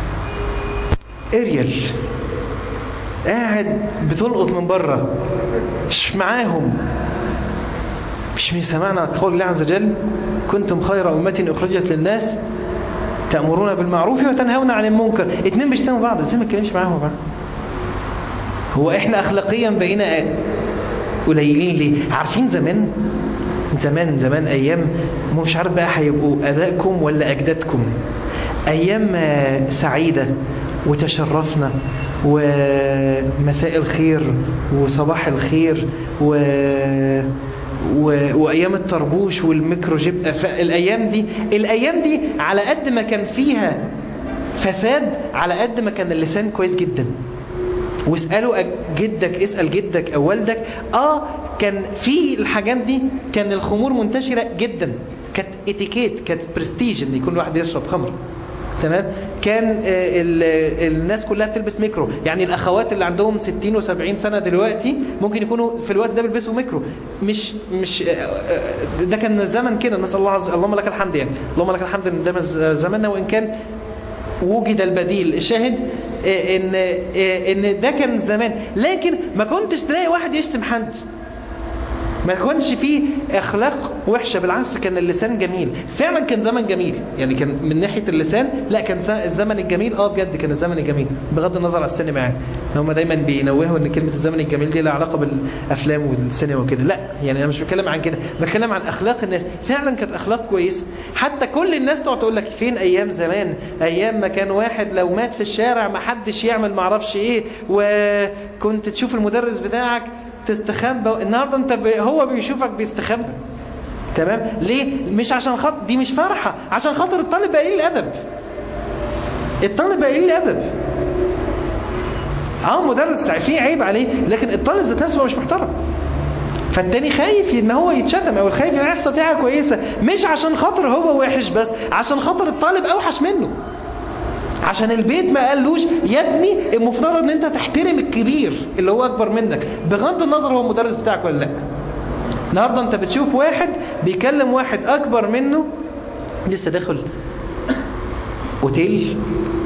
اريال قاعد بتلقط من بره مش معاهم مش من سمعنا قول الله عز وجل كنتم خير أمة أخرجت للناس تأمرون بالمعروف وتنهون عن المنكر اتنين بيشتموا بعض ازاي ما تكلمش معاهم بقى هو احنا اخلاقيا بقينا قليلين ليه عارفين زمان زمان زمان ايام مش عارف بقى هيبقوا ابائكم ولا اجدادكم ايام سعيده وتشرفنا ومساء الخير وصباح الخير و... و... وأيام الطربوش والميكرو جيب الأيام دي الأيام دي على قد ما كان فيها فساد على قد ما كان اللسان كويس جدا واسألوا جدك اسأل جدك أو والدك آه كان في الحاجات دي كان الخمور منتشرة جدا كانت اتيكيت كانت برستيج ان يكون واحد يشرب خمر تمام كان الناس كلها بتلبس ميكرو يعني الاخوات اللي عندهم 60 و70 سنه دلوقتي ممكن يكونوا في الوقت ده بيلبسوا ميكرو مش مش ده كان زمن كده نسال الله عز اللهم لك الحمد يعني اللهم لك الحمد ان ده زماننا وان كان وجد البديل الشاهد ان ان ده كان زمان لكن ما كنتش تلاقي واحد يشتم حد ما كانش فيه اخلاق وحشه بالعكس كان اللسان جميل فعلا كان زمن جميل يعني كان من ناحيه اللسان لا كان الزمن الجميل اه بجد كان الزمن الجميل بغض النظر على السينما يعني هم دايما بينوهوا ان كلمه الزمن الجميل دي لها علاقه بالافلام والسينما وكده لا يعني انا مش بتكلم عن كده بتكلم عن اخلاق الناس فعلا كانت اخلاق كويسه حتى كل الناس تقعد تقول لك فين ايام زمان ايام ما كان واحد لو مات في الشارع ما حدش يعمل معرفش ايه وكنت تشوف المدرس بتاعك تستخبى النهارده انت ب... هو بيشوفك بيستخبى تمام ليه مش عشان خاطر دي مش فرحه عشان خاطر الطالب بقى قليل الادب الطالب بقى قليل الادب اه مدرس فيه عيب عليه لكن الطالب ذات نفسه مش محترم فالتاني خايف ان هو يتشتم او خايف ان يحصل فيها كويسه مش عشان خاطر هو وحش بس عشان خاطر الطالب اوحش منه عشان البيت ما قالوش يا ابني المفترض ان انت تحترم الكبير اللي هو اكبر منك بغض النظر هو المدرس بتاعك ولا لا النهارده انت بتشوف واحد بيكلم واحد اكبر منه لسه داخل اوتيل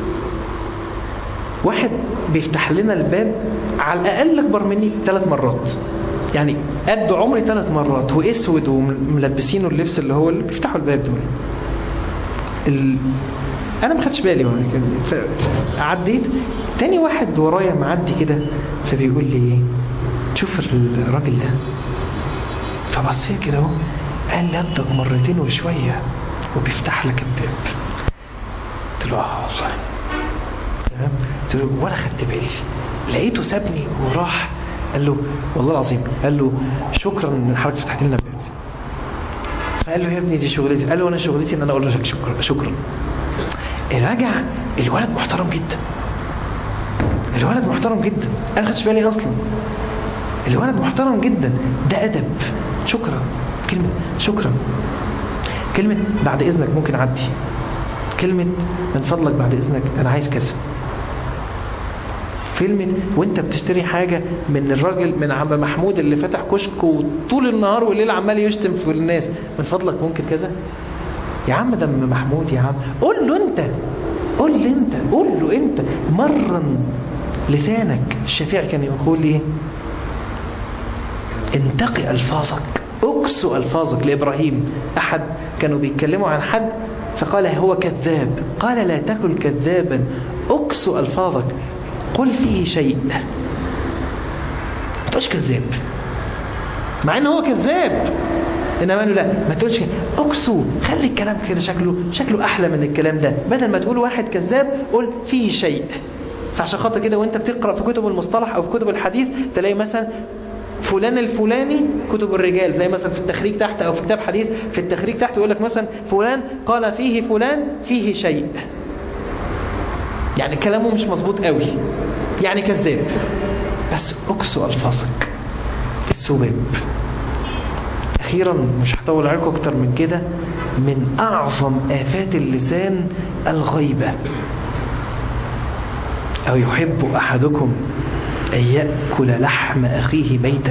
واحد بيفتح لنا الباب على الاقل اكبر مني ثلاث مرات يعني قد عمري ثلاث مرات واسود وملبسينه اللبس اللي هو اللي بيفتحوا الباب دول ال... انا ما خدتش بالي وانا عديت تاني واحد ورايا معدي كده فبيقول لي ايه شوف الراجل ده فبصيت كده اهو قال لي قدك مرتين وشويه وبيفتح لك الباب قلت له اه والله تمام قلت له ولا خدت بالي لقيته سابني وراح قال له والله العظيم قال له شكرا ان حضرتك فتحت لنا الباب فقال له يا ابني دي شغلتي قال له انا شغلتي ان انا اقول لك شكرا شكرا رجع الولد محترم جدا الولد محترم جدا انا ما خدتش بالي اصلا الولد محترم جدا ده ادب شكرا كلمه شكرا كلمه بعد اذنك ممكن اعدي كلمه من فضلك بعد اذنك انا عايز كذا كلمة وانت بتشتري حاجة من الراجل من عم محمود اللي فتح كشك وطول النهار والليل عمال يشتم في الناس من فضلك ممكن كذا يا عم ده ام محمود يا عم قول له انت قول لي انت قول له انت مرن لسانك الشافعي كان يقول ايه انتقي الفاظك اكسو الفاظك لابراهيم احد كانوا بيتكلموا عن حد فقال هو كذاب قال لا تكن كذابا اكسو الفاظك قل فيه شيء ما تقولش كذاب مع ان هو كذاب انما قالوا لا ما تقولش اكسو خلي الكلام كده شكله شكله احلى من الكلام ده بدل ما تقول واحد كذاب قول فيه شيء فعشان خاطر كده وانت بتقرأ في كتب المصطلح او في كتب الحديث تلاقي مثلا فلان الفلاني كتب الرجال زي مثلا في التخريج تحت او في كتاب حديث في التخريج تحت يقول لك مثلا فلان قال فيه فلان فيه شيء يعني كلامه مش مظبوط قوي يعني كذاب بس اكسو الفاظك السباب اخيرا مش هطول عليكم اكتر من كده من اعظم افات اللسان الغيبه او يحب احدكم ان ياكل لحم اخيه ميتا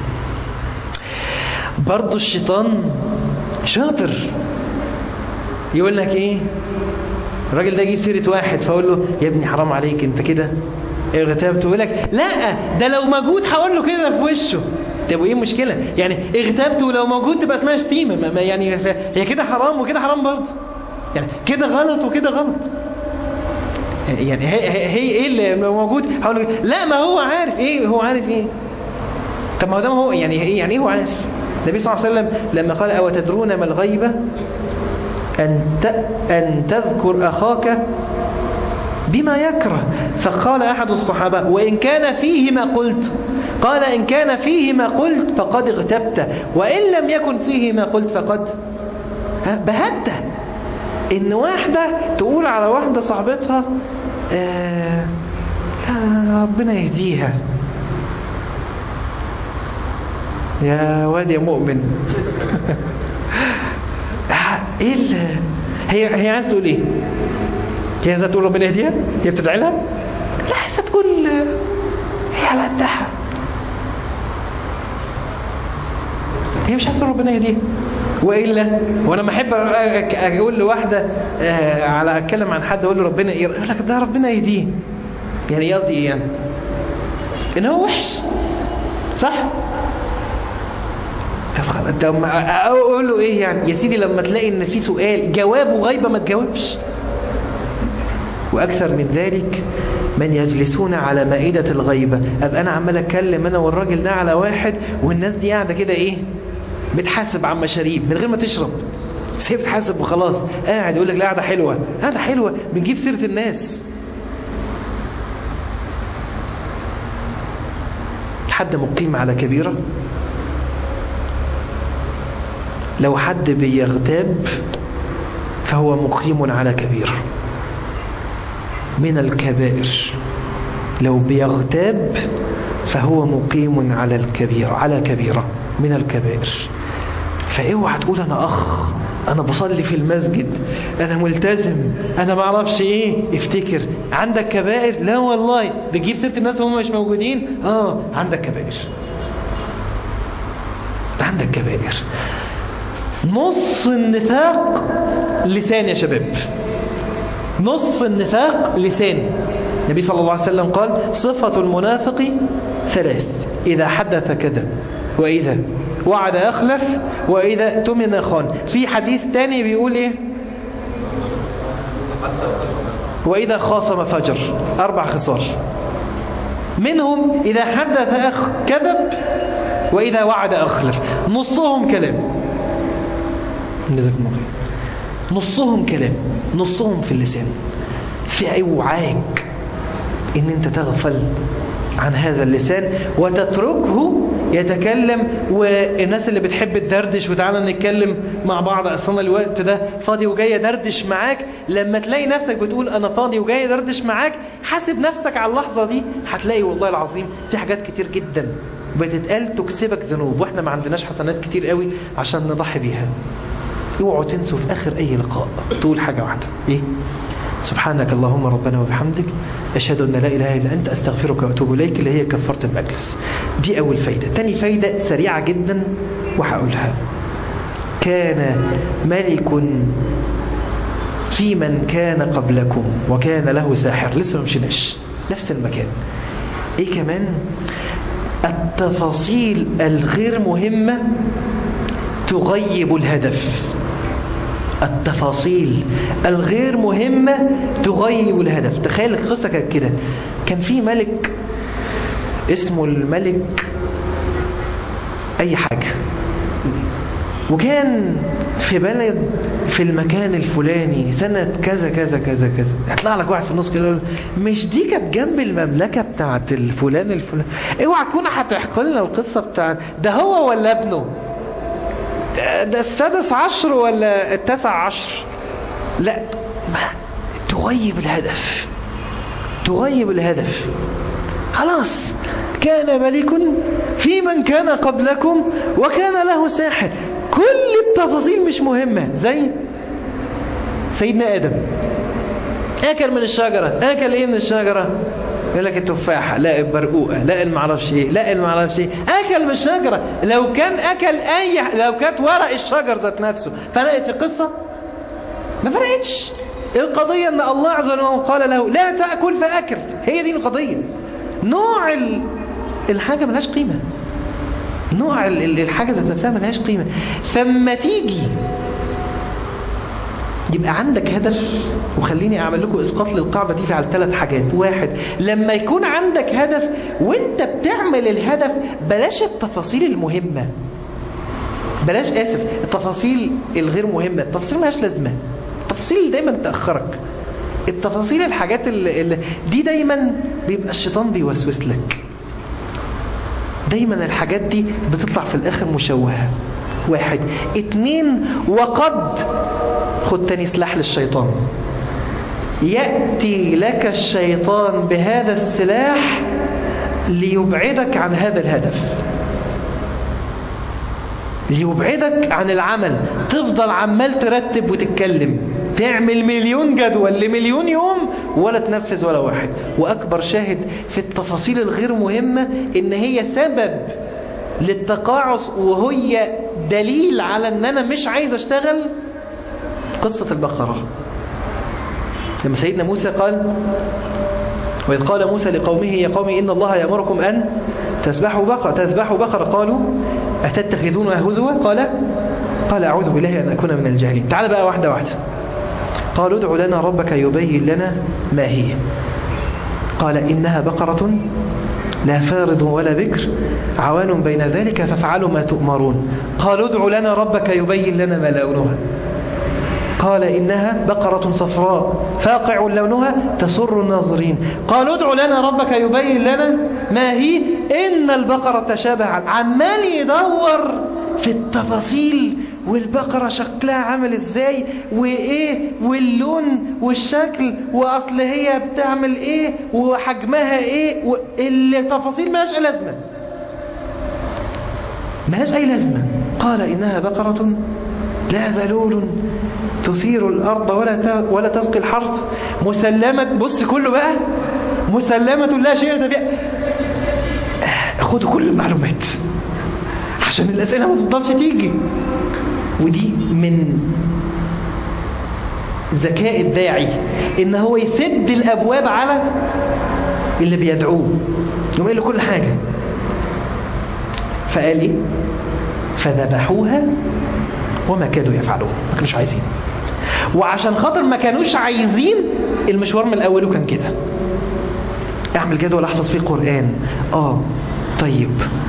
برضه الشيطان شاطر يقول لك ايه الراجل ده يجيب سيره واحد فاقول له يا ابني حرام عليك انت كده اغتابته يقول لك لا ده لو موجود هقول له كده في وشه طب وايه المشكله يعني اغتابته لو موجود تبقى اسمها شتيمه ما يعني هي كده حرام وكده حرام برضه يعني كده غلط وكده غلط يعني هي هي ايه اللي موجود هقول له لا ما هو عارف ايه هو عارف ايه طب ما هو ده هو يعني ايه يعني ايه هو عارف النبي صلى الله عليه وسلم لما قال او تدرون ما الغيبه ان ان تذكر اخاك بما يكره فقال أحد الصحابة وإن كان فيه ما قلت قال إن كان فيه ما قلت فقد اغتبت وإن لم يكن فيه ما قلت فقد بهت إن واحدة تقول على واحدة صاحبتها آه ربنا يهديها يا واد يا مؤمن ايه هي هي عايزه تقول ايه هي عايزه تقول ربنا يهديها هي بتدعي لها لا عايزه تقول هي على قدها هي مش عايزه تقول ربنا يهديها والا وانا ما احب اقول لواحده آه على اتكلم عن حد اقول له ربنا يقول لك ده ربنا يهديه يعني ايه قصدي ايه يعني ان هو وحش صح طب اقول له ايه يعني يا سيدي لما تلاقي ان في سؤال جوابه غيبه ما تجاوبش وأكثر من ذلك من يجلسون على مائدة الغيبة أبقى أنا عمال أتكلم أنا والراجل ده على واحد والناس دي قاعدة كده إيه بتحاسب عن مشاريب من غير ما تشرب بس هي بتحاسب وخلاص قاعد يقول لك لا قاعدة حلوة قاعدة حلوة بنجيب سيرة الناس حد مقيم على كبيرة لو حد بيغتاب فهو مقيم على كبيره من الكبائر لو بيغتاب فهو مقيم على الكبيرة على كبيرة من الكبائر فاوعى تقول انا اخ انا بصلي في المسجد انا ملتزم انا ما اعرفش ايه افتكر عندك كبائر لا والله بتجيب سيره الناس وهم مش موجودين اه عندك كبائر عندك كبائر نص النفاق لسان يا شباب نص النفاق لسان النبي صلى الله عليه وسلم قال صفة المنافق ثلاث إذا حدث كذب وإذا وعد أخلف وإذا تمن خان في حديث تاني بيقول إيه وإذا خاصم فجر أربع خصال منهم إذا حدث أخ كذب وإذا وعد أخلف نصهم كلام جزاكم الله خير نصهم كلام نصهم في اللسان في اوعاك ان انت تغفل عن هذا اللسان وتتركه يتكلم والناس اللي بتحب تدردش وتعالى نتكلم مع بعض اصلا الوقت ده فاضي وجاي ادردش معاك لما تلاقي نفسك بتقول انا فاضي وجاي ادردش معاك حاسب نفسك على اللحظه دي هتلاقي والله العظيم في حاجات كتير جدا بتتقال تكسبك ذنوب واحنا ما عندناش حسنات كتير قوي عشان نضحي بيها اوعوا تنسوا في اخر اي لقاء تقول حاجه واحده ايه سبحانك اللهم ربنا وبحمدك أشهد أن لا إله إلا أنت أستغفرك وأتوب إليك اللي هي كفارة المجلس دي أول فايدة تاني فايدة سريعة جدا وهقولها كان ملك في من كان قبلكم وكان له ساحر لسه ما مشيناش نفس المكان ايه كمان التفاصيل الغير مهمة تغيب الهدف التفاصيل الغير مهمة تغيب الهدف تخيل القصة كانت كده كان في ملك اسمه الملك أي حاجة وكان في بلد في المكان الفلاني سنة كذا كذا كذا كذا هيطلع لك واحد في النص كده يقول مش دي كانت جنب المملكة بتاعت الفلان الفلان اوعى تكون هتحكي لنا القصة بتاعت ده هو ولا ابنه ده, ده السادس عشر ولا التاسع عشر لا ما تغيب الهدف تغيب الهدف خلاص كان ملك في من كان قبلكم وكان له ساحر كل التفاصيل مش مهمة زي سيدنا آدم أكل من الشجرة أكل إيه من الشجرة يقول لك التفاحة لا البرقوقة لا المعرفش إيه لا المعرفش إيه أكل من الشجرة لو كان أكل أي لو كانت ورق الشجر ذات نفسه فرقت القصة ما فرقتش القضية أن الله عز وجل قال له لا تأكل فأكل هي دي القضية نوع الحاجة ملهاش قيمة نوع الحاجة ذات نفسها ملهاش قيمة فما تيجي يبقى عندك هدف وخليني اعمل لكم اسقاط للقاعدة دي على ثلاث حاجات واحد لما يكون عندك هدف وانت بتعمل الهدف بلاش التفاصيل المهمة بلاش اسف التفاصيل الغير مهمة التفاصيل ملهاش لازمة التفاصيل دايما تأخرك التفاصيل الحاجات اللي, اللي دي دايما بيبقى الشيطان بيوسوس لك دايما الحاجات دي بتطلع في الاخر مشوهة واحد اتنين وقد خد تاني سلاح للشيطان يأتي لك الشيطان بهذا السلاح ليبعدك عن هذا الهدف ليبعدك عن العمل تفضل عمال ترتب وتتكلم تعمل مليون جدول لمليون يوم ولا تنفذ ولا واحد وأكبر شاهد في التفاصيل الغير مهمة إن هي سبب للتقاعس وهي دليل على أن أنا مش عايز أشتغل قصة البقرة لما سيدنا موسى قال وإذ قال موسى لقومه يا قوم إن الله يأمركم أن تذبحوا بقرة تذبحوا بقرة قالوا أتتخذونها هزوا قال قال أعوذ بالله أن أكون من الجاهلين تعال بقى واحدة واحدة قالوا ادع لنا ربك يبين لنا ما هي قال إنها بقرة لا فارض ولا بكر عوان بين ذلك فافعلوا ما تؤمرون قالوا ادع لنا ربك يبين لنا ما لونها قال إنها بقرة صفراء فاقع لونها تسر الناظرين قالوا ادع لنا ربك يبين لنا ما هي إن البقرة تشابه عمال يدور في التفاصيل والبقرة شكلها عامل ازاي وايه واللون والشكل واصل هي بتعمل ايه وحجمها ايه التفاصيل مالهاش اي لازمة مالهاش اي لازمة قال انها بقرة لا ذلول تثير الارض ولا ولا تسقي الحرث مسلمة بص كله بقى مسلمة لا شيء بها خدوا كل المعلومات عشان الاسئلة ما تفضلش تيجي ودي من ذكاء الداعي ان هو يسد الابواب على اللي بيدعوه يقوم له كل حاجة فقال ايه فذبحوها وما كادوا يفعلون ما كانوش عايزين وعشان خاطر ما كانوش عايزين المشوار من الاول كان كده اعمل جدول احفظ فيه قرآن اه طيب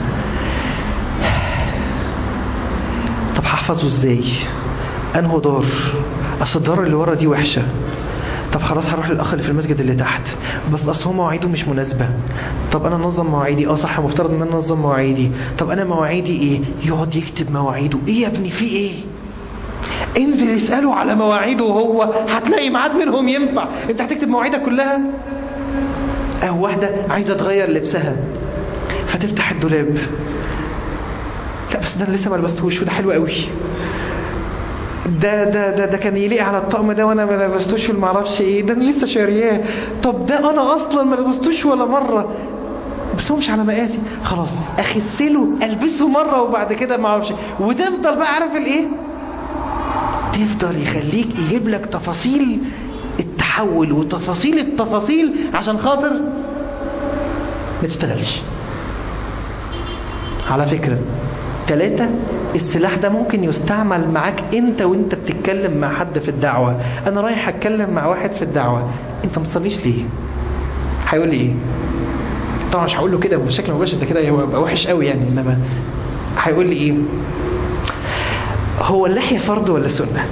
طب هحفظه ازاي انه دار اصل الدار اللي ورا دي وحشة طب خلاص هروح للاخ اللي في المسجد اللي تحت بس اصل هو مواعيده مش مناسبة طب انا انظم مواعيدي اه صح مفترض ان انا انظم مواعيدي طب انا مواعيدي ايه يقعد يكتب مواعيده ايه يا ابني في ايه انزل اسأله على مواعيده وهو هتلاقي ميعاد منهم ينفع انت هتكتب مواعيدك كلها او واحدة عايزة تغير لبسها فتفتح الدولاب لا بس ده انا لسه ما لبستهوش وده حلو قوي ده ده ده ده كان يليق على الطقم ده وانا ما لبستوش ما اعرفش ايه ده انا لسه شارياه طب ده انا اصلا ما لبستوش ولا مره بس هو مش على مقاسي خلاص اخسله البسه مره وبعد كده ما اعرفش وتفضل بقى عارف الايه تفضل يخليك يجيب لك تفاصيل التحول وتفاصيل التفاصيل عشان خاطر ما تشتغلش على فكرة ثلاثة السلاح ده ممكن يستعمل معاك انت وانت بتتكلم مع حد في الدعوة انا رايح اتكلم مع واحد في الدعوة انت ما تصليش ليه هيقول لي ايه طبعا مش هقول له كده بشكل مباشر ده كده هيبقى وحش قوي يعني انما هيقول لي ايه هو اللحية فرض ولا سنة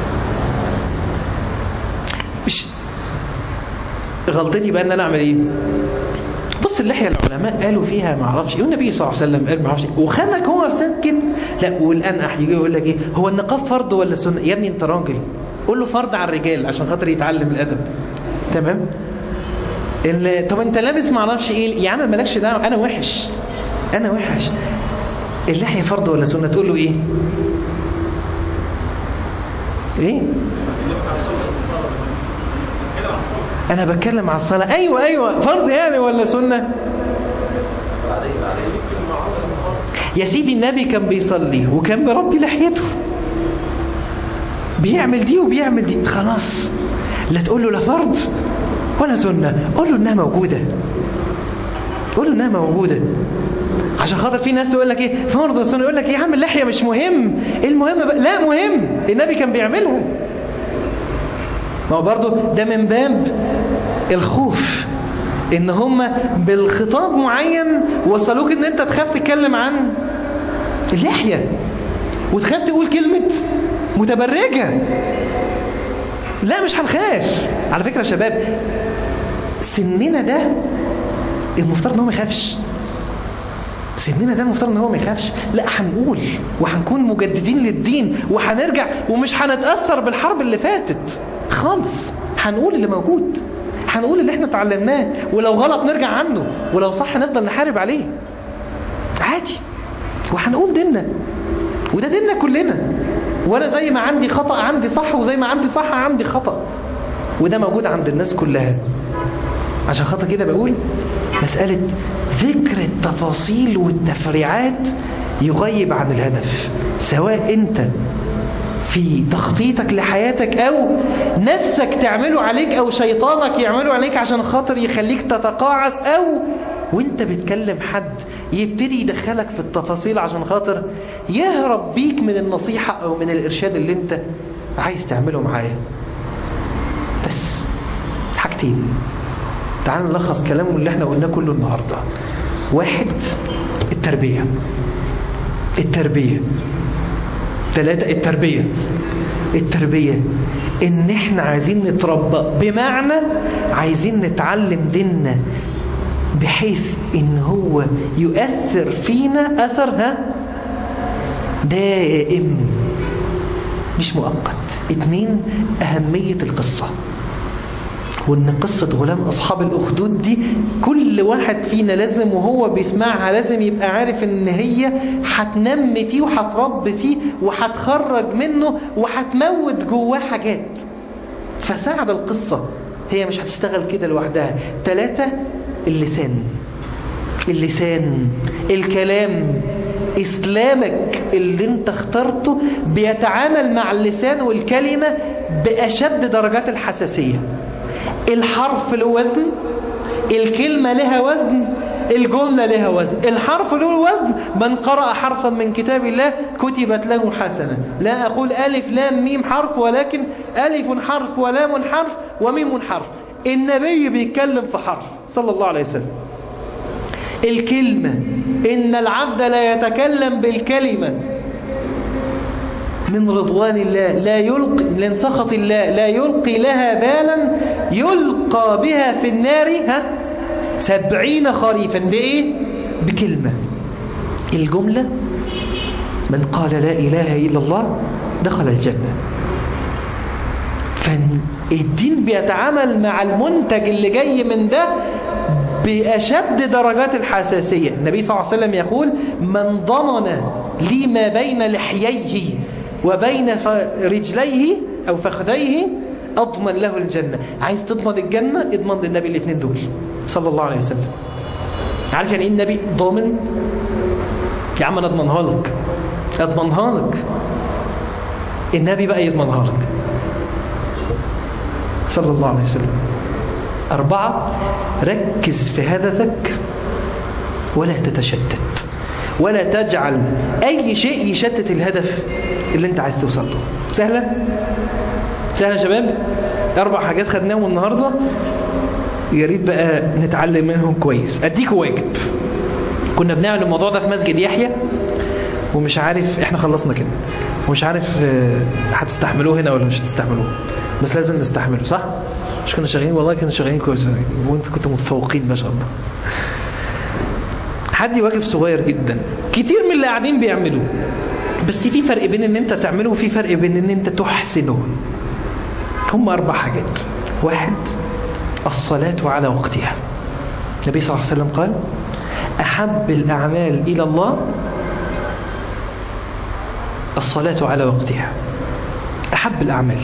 مش غلطتي بقى ان انا اعمل ايه بص اللحية العلماء قالوا فيها ما اعرفش ايه والنبي صلى الله عليه وسلم قال ما اعرفش إيه. وخدك هو سكت لا والان يجي يقول لك ايه هو النقاب فرض ولا سنة يا ابني انت راجل قول له فرض على الرجال عشان خاطر يتعلم الادب تمام ال- طب انت لابس ما اعرفش ايه يا عم مالكش دعوه انا وحش انا وحش اللحية فرض ولا سنة تقول له ايه ايه انا بتكلم على الصلاة ايوه ايوه فرض يعني ولا سنة يا سيدي النبي كان بيصلي وكان بربي لحيته بيعمل دي وبيعمل دي خلاص لا تقول له لا فرض ولا سنة قول له انها موجودة قول له انها موجودة عشان خاطر في ناس تقول لك ايه فرض السنة يقول لك يا عم اللحية مش مهم ايه المهم بقى؟ لا مهم النبي كان بيعملها ما هو برضه ده من باب الخوف ان هم بالخطاب معين وصلوك ان انت تخاف تتكلم عن اللحية وتخاف تقول كلمة متبرجة لا مش هنخاف على فكرة يا شباب سننا ده المفترض ان هو ما يخافش سننا ده المفترض ان هو ما يخافش لا هنقول وهنكون مجددين للدين وهنرجع ومش هنتأثر بالحرب اللي فاتت خالص هنقول اللي موجود هنقول اللي احنا اتعلمناه ولو غلط نرجع عنه ولو صح نفضل نحارب عليه عادي وهنقول ديننا وده ديننا كلنا وانا زي ما عندي خطأ عندي صح وزي ما عندي صح عندي خطأ وده موجود عند الناس كلها عشان خاطر كده بقول مسألة ذكر التفاصيل والتفريعات يغيب عن الهدف سواء انت في تخطيطك لحياتك او نفسك تعمله عليك او شيطانك يعمله عليك عشان خاطر يخليك تتقاعس او وانت بتكلم حد يبتدي يدخلك في التفاصيل عشان خاطر يهرب بيك من النصيحة او من الارشاد اللي انت عايز تعمله معاه بس حاجتين تعال نلخص كلامه اللي احنا قلناه كله النهاردة واحد التربية التربية ثلاثة التربية التربية ان احنا عايزين نتربى بمعنى عايزين نتعلم ديننا بحيث ان هو يؤثر فينا اثر ها دائم مش مؤقت اتنين اهمية القصة وان قصة غلام اصحاب الاخدود دي كل واحد فينا لازم وهو بيسمعها لازم يبقى عارف ان هي هتنمي فيه وهتربي فيه وهتخرج منه وهتموت جواه حاجات فساعد القصة هي مش هتشتغل كده لوحدها ثلاثة اللسان اللسان الكلام إسلامك اللي انت اخترته بيتعامل مع اللسان والكلمة بأشد درجات الحساسية الحرف له وزن الكلمة لها وزن الجملة لها وزن الحرف له وزن من قرأ حرفا من كتاب الله كتبت له حسنة لا أقول ألف لام ميم حرف ولكن ألف حرف ولام حرف وميم حرف النبي بيتكلم في حرف صلى الله عليه وسلم الكلمة إن العبد لا يتكلم بالكلمة من رضوان الله لا يلقي من سخط الله لا يلقي لها بالا يلقى بها في النار ها سبعين خريفا بإيه بكلمة الجملة من قال لا إله إلا الله دخل الجنة فالدين بيتعامل مع المنتج اللي جاي من ده بأشد درجات الحساسية النبي صلى الله عليه وسلم يقول من ضمن لي ما بين لحييه وبين رجليه أو فخذيه أضمن له الجنة عايز تضمن الجنة اضمن للنبي الاثنين دول صلى الله عليه وسلم عارف يعني ايه النبي ضامن يا عم انا اضمنها لك اضمنها لك النبي بقى يضمنها لك صلى الله عليه وسلم أربعة ركز في هدفك ولا تتشتت ولا تجعل أي شيء يشتت الهدف اللي انت عايز توصل له سهلة؟ سهلة يا شباب؟ أربع حاجات خدناهم النهاردة يا ريت بقى نتعلم منهم كويس أديكوا واجب كنا بنعمل الموضوع ده في مسجد يحيى ومش عارف احنا خلصنا كده ومش عارف آه، هتستحملوه هنا ولا مش هتستحملوه بس لازم نستحمله صح مش كنا شغالين والله كنا شغالين كويس وانت كنتوا متفوقين ما شاء الله حد واجب صغير جدا كتير من اللي قاعدين بيعملوه بس في فرق بين ان انت تعمله وفي فرق بين ان انت تحسنه هم اربع حاجات واحد الصلاة على وقتها النبي صلى الله عليه وسلم قال أحب الأعمال إلى الله الصلاة على وقتها أحب الأعمال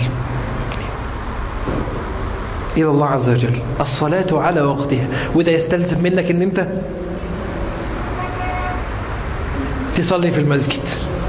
إلى الله عز وجل الصلاة على وقتها وده يستلزم منك أن أنت تصلي في المسجد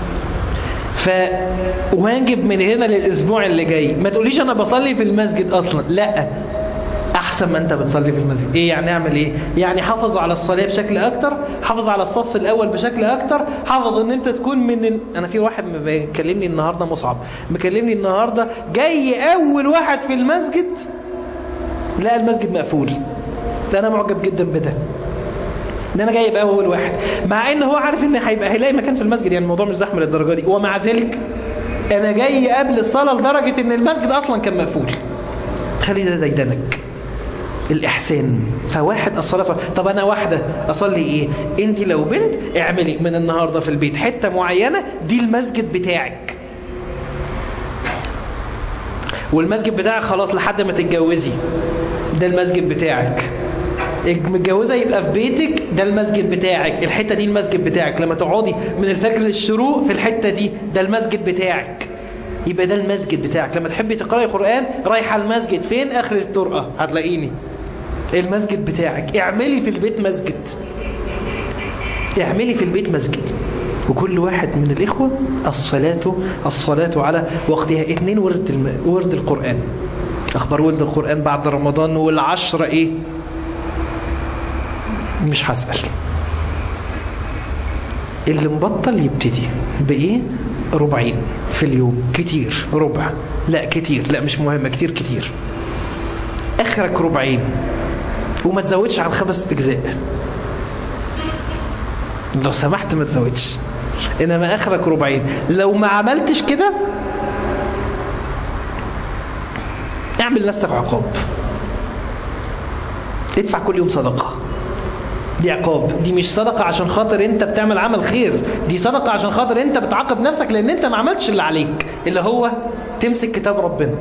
فواجب من هنا للأسبوع اللي جاي ما تقوليش أنا بصلي في المسجد أصلا لا أحسن ما أنت بتصلي في المسجد إيه يعني أعمل إيه يعني حافظ على الصلاة بشكل أكتر حافظ على الصف الأول بشكل أكتر حافظ أن أنت تكون من ال... أنا في واحد مكلمني النهاردة مصعب مكلمني النهاردة جاي أول واحد في المسجد لقى المسجد مقفول ده أنا معجب جدا بده ان انا جاي ابقى اول واحد مع ان هو عارف ان هيبقى هيلاقي مكان في المسجد يعني الموضوع مش زحمه للدرجه دي ومع ذلك انا جاي قبل الصلاه لدرجه ان المسجد اصلا كان مقفول خلي ده ديدنك الإحسان فواحد الصلاة ف... طب أنا واحدة أصلي إيه أنت لو بنت اعملي من النهاردة في البيت حتة معينة دي المسجد بتاعك والمسجد بتاعك خلاص لحد ما تتجوزي ده المسجد بتاعك متجوزة يبقى في بيتك ده المسجد بتاعك الحتة دي المسجد بتاعك لما تقعدي من الفجر للشروق في الحتة دي ده المسجد بتاعك يبقى ده المسجد بتاعك لما تحبي تقرأي قرآن رايحة المسجد فين آخر الطرقة هتلاقيني المسجد بتاعك اعملي في البيت مسجد اعملي في البيت مسجد وكل واحد من الإخوة الصلاة الصلاة على وقتها اتنين ورد, الم... ورد القرآن أخبار ورد القرآن بعد رمضان والعشرة إيه مش هسأل اللي مبطل يبتدي بإيه ربعين في اليوم كتير ربع لا كتير لا مش مهم كتير كتير اخرك ربعين وما تزودش عن خمس اجزاء لو سمحت ما تزودش انما اخرك ربعين لو ما عملتش كده اعمل نفسك عقاب ادفع كل يوم صدقه دي عقاب دي مش صدقة عشان خاطر انت بتعمل عمل خير دي صدقة عشان خاطر انت بتعاقب نفسك لان انت ما عملتش اللي عليك اللي هو تمسك كتاب ربنا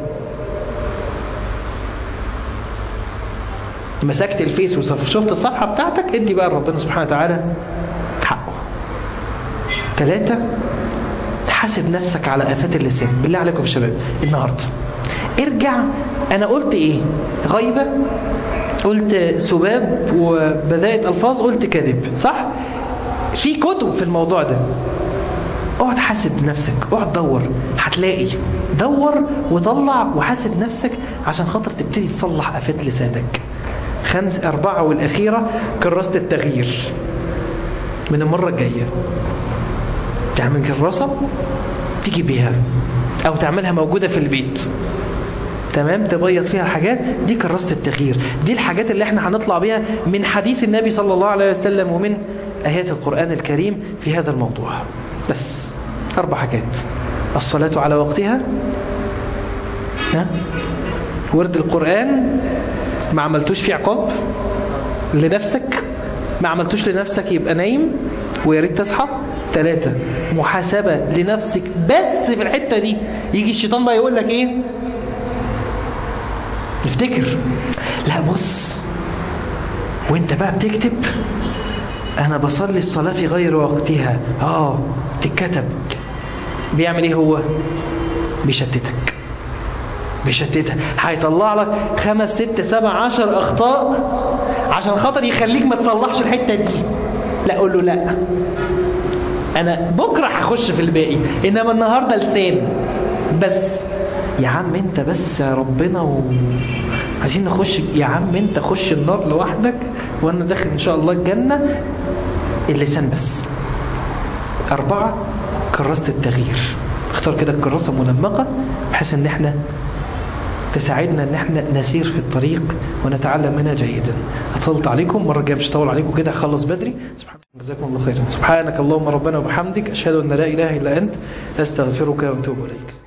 مسكت الفيس وشفت الصفحة بتاعتك ادي بقى ربنا سبحانه وتعالى حقه ثلاثة حاسب نفسك على آفات اللسان بالله عليكم يا شباب النهاردة ارجع انا قلت ايه غيبة قلت سباب وبداية ألفاظ قلت كذب صح؟ في كتب في الموضوع ده اقعد حاسب نفسك اقعد دور هتلاقي دور وطلع وحاسب نفسك عشان خاطر تبتدي تصلح آفات لسانك خمس أربعة والأخيرة كراسة التغيير من المرة الجاية تعمل كراسة تيجي بيها أو تعملها موجودة في البيت تمام تبيض فيها حاجات دي كراسة التغيير دي الحاجات اللي احنا هنطلع بيها من حديث النبي صلى الله عليه وسلم ومن آيات القرآن الكريم في هذا الموضوع بس أربع حاجات الصلاة على وقتها ها؟ ورد القرآن ما عملتوش فيه عقاب لنفسك ما عملتوش لنفسك يبقى نايم ويا ريت تصحى ثلاثة محاسبة لنفسك بس في الحتة دي يجي الشيطان بقى يقول لك ايه افتكر لا بص وانت بقى بتكتب انا بصلي الصلاة في غير وقتها اه تتكتب بيعمل ايه هو بيشتتك بيشتتها هيطلع لك خمس ست سبع عشر اخطاء عشان خاطر يخليك ما تصلحش الحتة دي لا قول له لا انا بكرة هخش في الباقي انما النهاردة لسان بس يا عم انت بس يا ربنا و... عايزين نخش يا عم انت خش النار لوحدك وانا داخل ان شاء الله الجنة اللسان بس اربعة كراسة التغيير اختار كده الكراسة منمقة بحيث ان احنا تساعدنا ان احنا نسير في الطريق ونتعلم منها جيدا اطلت عليكم مرة جاية مش طول عليكم كده هخلص بدري سبحانك جزاكم الله خيرا سبحانك اللهم ربنا وبحمدك اشهد ان لا اله الا انت استغفرك واتوب اليك